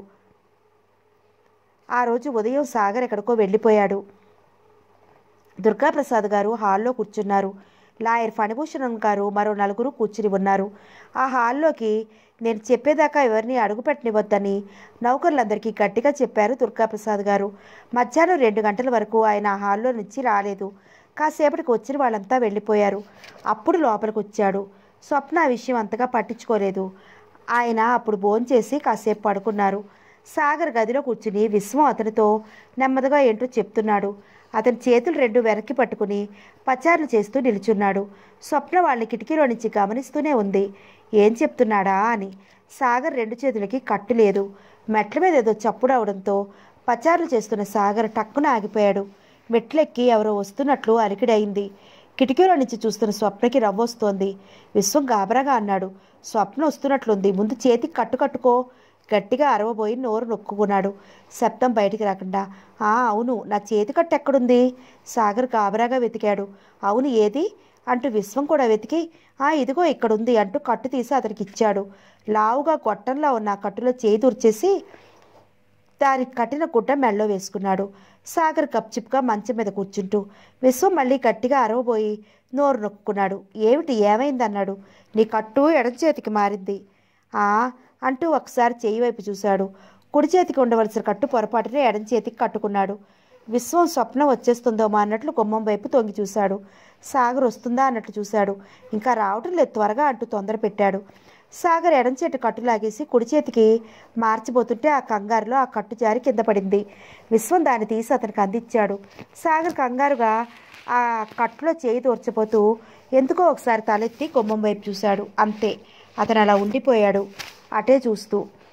ఆ రోజు ఉదయం సాగర్ ఎక్కడికో వెళ్ళిపోయాడు దుర్గాప్రసాద్ గారు హాల్లో కూర్చున్నారు లాయర్ ఫణిభూషణం గారు మరో నలుగురు కూర్చుని ఉన్నారు ఆ హాల్లోకి నేను చెప్పేదాకా ఎవరిని అడుగుపెట్టనివద్దని నౌకర్లందరికీ గట్టిగా చెప్పారు దుర్గాప్రసాద్ గారు మధ్యాహ్నం రెండు గంటల వరకు ఆయన ఆ హాల్లో నుంచి రాలేదు కాసేపటికి వచ్చిన వాళ్ళంతా వెళ్ళిపోయారు అప్పుడు లోపలికి వచ్చాడు స్వప్న ఆ విషయం అంతగా పట్టించుకోలేదు ఆయన అప్పుడు భోంచేసి కాసేపు పడుకున్నారు సాగర్ గదిలో కూర్చుని విశ్వం అతనితో నెమ్మదిగా ఏంటో చెప్తున్నాడు అతని చేతులు రెండు వెనక్కి పట్టుకుని పచారులు చేస్తూ నిలుచున్నాడు స్వప్న వాళ్ళని కిటికీలో నుంచి గమనిస్తూనే ఉంది ఏం చెప్తున్నాడా అని సాగర్ రెండు చేతులకి కట్టు లేదు మెట్ల మీద ఏదో చప్పుడు అవడంతో పచారులు చేస్తున్న సాగర్ టక్కున ఆగిపోయాడు మెట్లెక్కి ఎవరో వస్తున్నట్లు అలికిడైంది కిటికీలో నుంచి చూస్తున్న స్వప్నకి రవ్వొస్తోంది విశ్వం గాబరాగా అన్నాడు స్వప్న వస్తున్నట్లుంది ముందు చేతికి కట్టు కట్టుకో గట్టిగా అరవబోయి నోరు నొక్కుకున్నాడు శబ్దం బయటికి రాకుండా ఆ అవును నా చేతి కట్టు ఎక్కడుంది సాగర్ గాబరాగా వెతికాడు అవును ఏది అంటూ విశ్వం కూడా వెతికి ఆ ఇదిగో ఇక్కడుంది అంటూ కట్టు తీసి అతనికి ఇచ్చాడు లావుగా గొట్టంలో ఉన్న ఆ కట్టులో చేయి తుర్చేసి దానికి కట్టిన గుడ్డ మెళ్ళో వేసుకున్నాడు సాగర్ కప్చిప్గా మంచం మీద కూర్చుంటూ విశ్వం మళ్ళీ గట్టిగా అరవబోయి నోరు నొక్కున్నాడు ఏమిటి ఏమైందన్నాడు నీ కట్టు ఎడం చేతికి మారింది ఆ అంటూ ఒకసారి చేయి వైపు చూశాడు కుడి చేతికి ఉండవలసిన కట్టు పొరపాటునే ఎడం చేతికి కట్టుకున్నాడు విశ్వం స్వప్నం వచ్చేస్తుందోమో అన్నట్లు గుమ్మం వైపు తొంగి చూశాడు సాగర్ వస్తుందా అన్నట్లు చూశాడు ఇంకా రావటం లేదు త్వరగా అంటూ తొందర పెట్టాడు సాగర్ ఎడం చేతి కట్టు లాగేసి కుడి చేతికి మార్చిపోతుంటే ఆ కంగారులో ఆ కట్టు జారి కింద పడింది విశ్వం దాన్ని తీసి అతనికి అందించాడు సాగర్ కంగారుగా ఆ కట్టులో చేయి దూర్చబోతూ ఎందుకో ఒకసారి తలెత్తి గుమ్మం వైపు చూశాడు అంతే అతను అలా ఉండిపోయాడు అటే చూస్తూ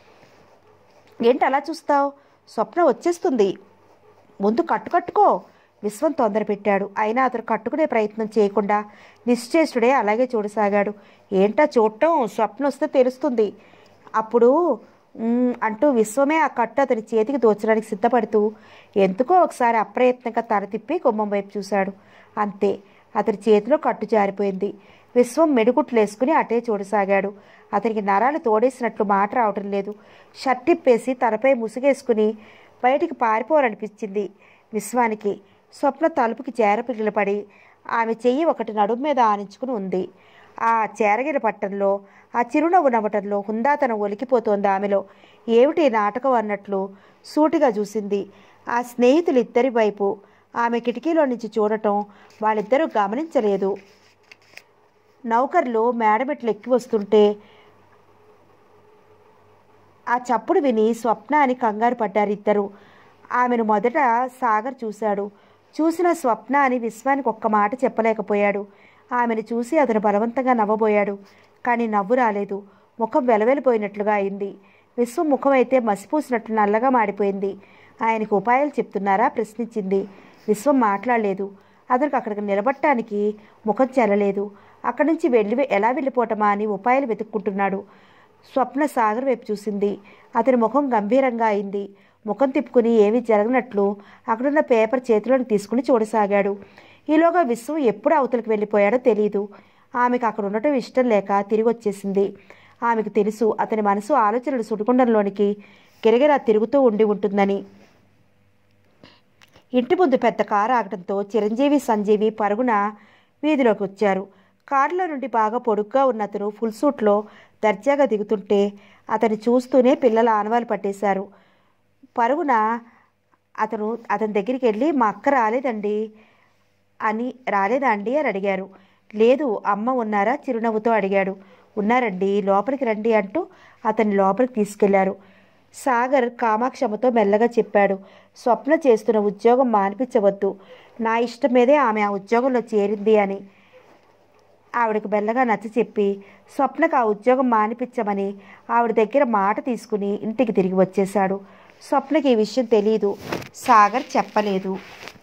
ఏంటి అలా చూస్తావు స్వప్న వచ్చేస్తుంది ముందు కట్టు కట్టుకో విశ్వం తొందర పెట్టాడు అయినా అతను కట్టుకునే ప్రయత్నం చేయకుండా నిశ్చేష్టుడే అలాగే చూడసాగాడు ఏంటా చూడటం స్వప్న వస్తే తెలుస్తుంది అప్పుడు "ఉమ్" అంటూ విశ్వమే ఆ కట్టు అతని చేతికి దోచడానికి సిద్ధపడుతూ ఎందుకో ఒకసారి అప్రయత్నంగా తల తిప్పి గుమ్మం వైపు చూశాడు అంతే అతని చేతిలో కట్టు జారిపోయింది విశ్వం మెడుగుట్లు వేసుకుని అటే చూడసాగాడు అతనికి నరాలు తోడేసినట్లు మాట రావటం లేదు షర్ట్ ఇప్పేసి తలపై ముసుగేసుకుని బయటికి పారిపోవాలనిపించింది విశ్వానికి స్వప్న తలుపుకి చేరపిగిలి పడి ఆమె చెయ్యి ఒకటి నడుము మీద ఆనించుకుని ఉంది ఆ చేరగిన పట్టంలో ఆ చిరునవ్వు నవ్వటంలో హుందాతనం ఒలికిపోతోంది ఆమెలో ఏమిటి ఈ నాటకం అన్నట్లు సూటిగా చూసింది ఆ స్నేహితులు ఇద్దరి వైపు ఆమె కిటికీలో నుంచి చూడటం వాళ్ళిద్దరూ గమనించలేదు నౌకర్లు మేడమెట్లు ఎక్కి వస్తుంటే ఆ చప్పుడు విని స్వప్న అని కంగారు పడ్డారు ఇద్దరు ఆమెను మొదట సాగర్ చూశాడు చూసిన స్వప్న అని విశ్వానికి ఒక్క మాట చెప్పలేకపోయాడు ఆమెను చూసి అతను బలవంతంగా నవ్వబోయాడు కానీ నవ్వు రాలేదు ముఖం వెలవెలిపోయినట్లుగా అయింది విశ్వం ముఖం అయితే మసిపూసినట్లు నల్లగా మాడిపోయింది ఆయనకు ఉపాయాలు చెప్తున్నారా ప్రశ్నించింది విశ్వం మాట్లాడలేదు అతనికి అక్కడికి నిలబట్టడానికి ముఖం చెల్లలేదు అక్కడి నుంచి వెళ్ళి ఎలా వెళ్ళిపోవటమా అని ఉపాయాలు వెతుక్కుంటున్నాడు స్వప్న సాగర్ వైపు చూసింది అతని ముఖం గంభీరంగా అయింది ముఖం తిప్పుకుని ఏమీ జరగనట్లు అక్కడున్న పేపర్ చేతిలోకి తీసుకుని చూడసాగాడు ఈలోగా విశ్వం ఎప్పుడు అవతలికి వెళ్ళిపోయాడో తెలియదు ఆమెకు అక్కడ ఉండటం ఇష్టం లేక తిరిగి వచ్చేసింది ఆమెకు తెలుసు అతని మనసు ఆలోచనలు సుడిగుండంలోనికి గిరగిరా తిరుగుతూ ఉండి ఉంటుందని ఇంటి ముందు పెద్ద కారు ఆగడంతో చిరంజీవి సంజీవి పరుగున వీధిలోకి వచ్చారు కారులో నుండి బాగా పొడుగ్గా ఉన్న అతను ఫుల్ సూట్లో దర్జాగా దిగుతుంటే అతన్ని చూస్తూనే పిల్లల ఆనవాలు పట్టేశారు పరుగున అతను అతని దగ్గరికి వెళ్ళి మా అక్క రాలేదండి అని రాలేదా అండి అని అడిగారు లేదు అమ్మ ఉన్నారా చిరునవ్వుతో అడిగాడు ఉన్నారండి లోపలికి రండి అంటూ అతన్ని లోపలికి తీసుకెళ్లారు సాగర్ కామాక్షమతో మెల్లగా చెప్పాడు స్వప్న చేస్తున్న ఉద్యోగం మానిపించవద్దు నా ఇష్టం మీదే ఆమె ఆ ఉద్యోగంలో చేరింది అని ఆవిడకు మెల్లగా నచ్చ చెప్పి స్వప్నకు ఆ ఉద్యోగం మానిపించమని ఆవిడ దగ్గర మాట తీసుకుని ఇంటికి తిరిగి వచ్చేశాడు స్వప్నకి ఈ విషయం తెలియదు సాగర్ చెప్పలేదు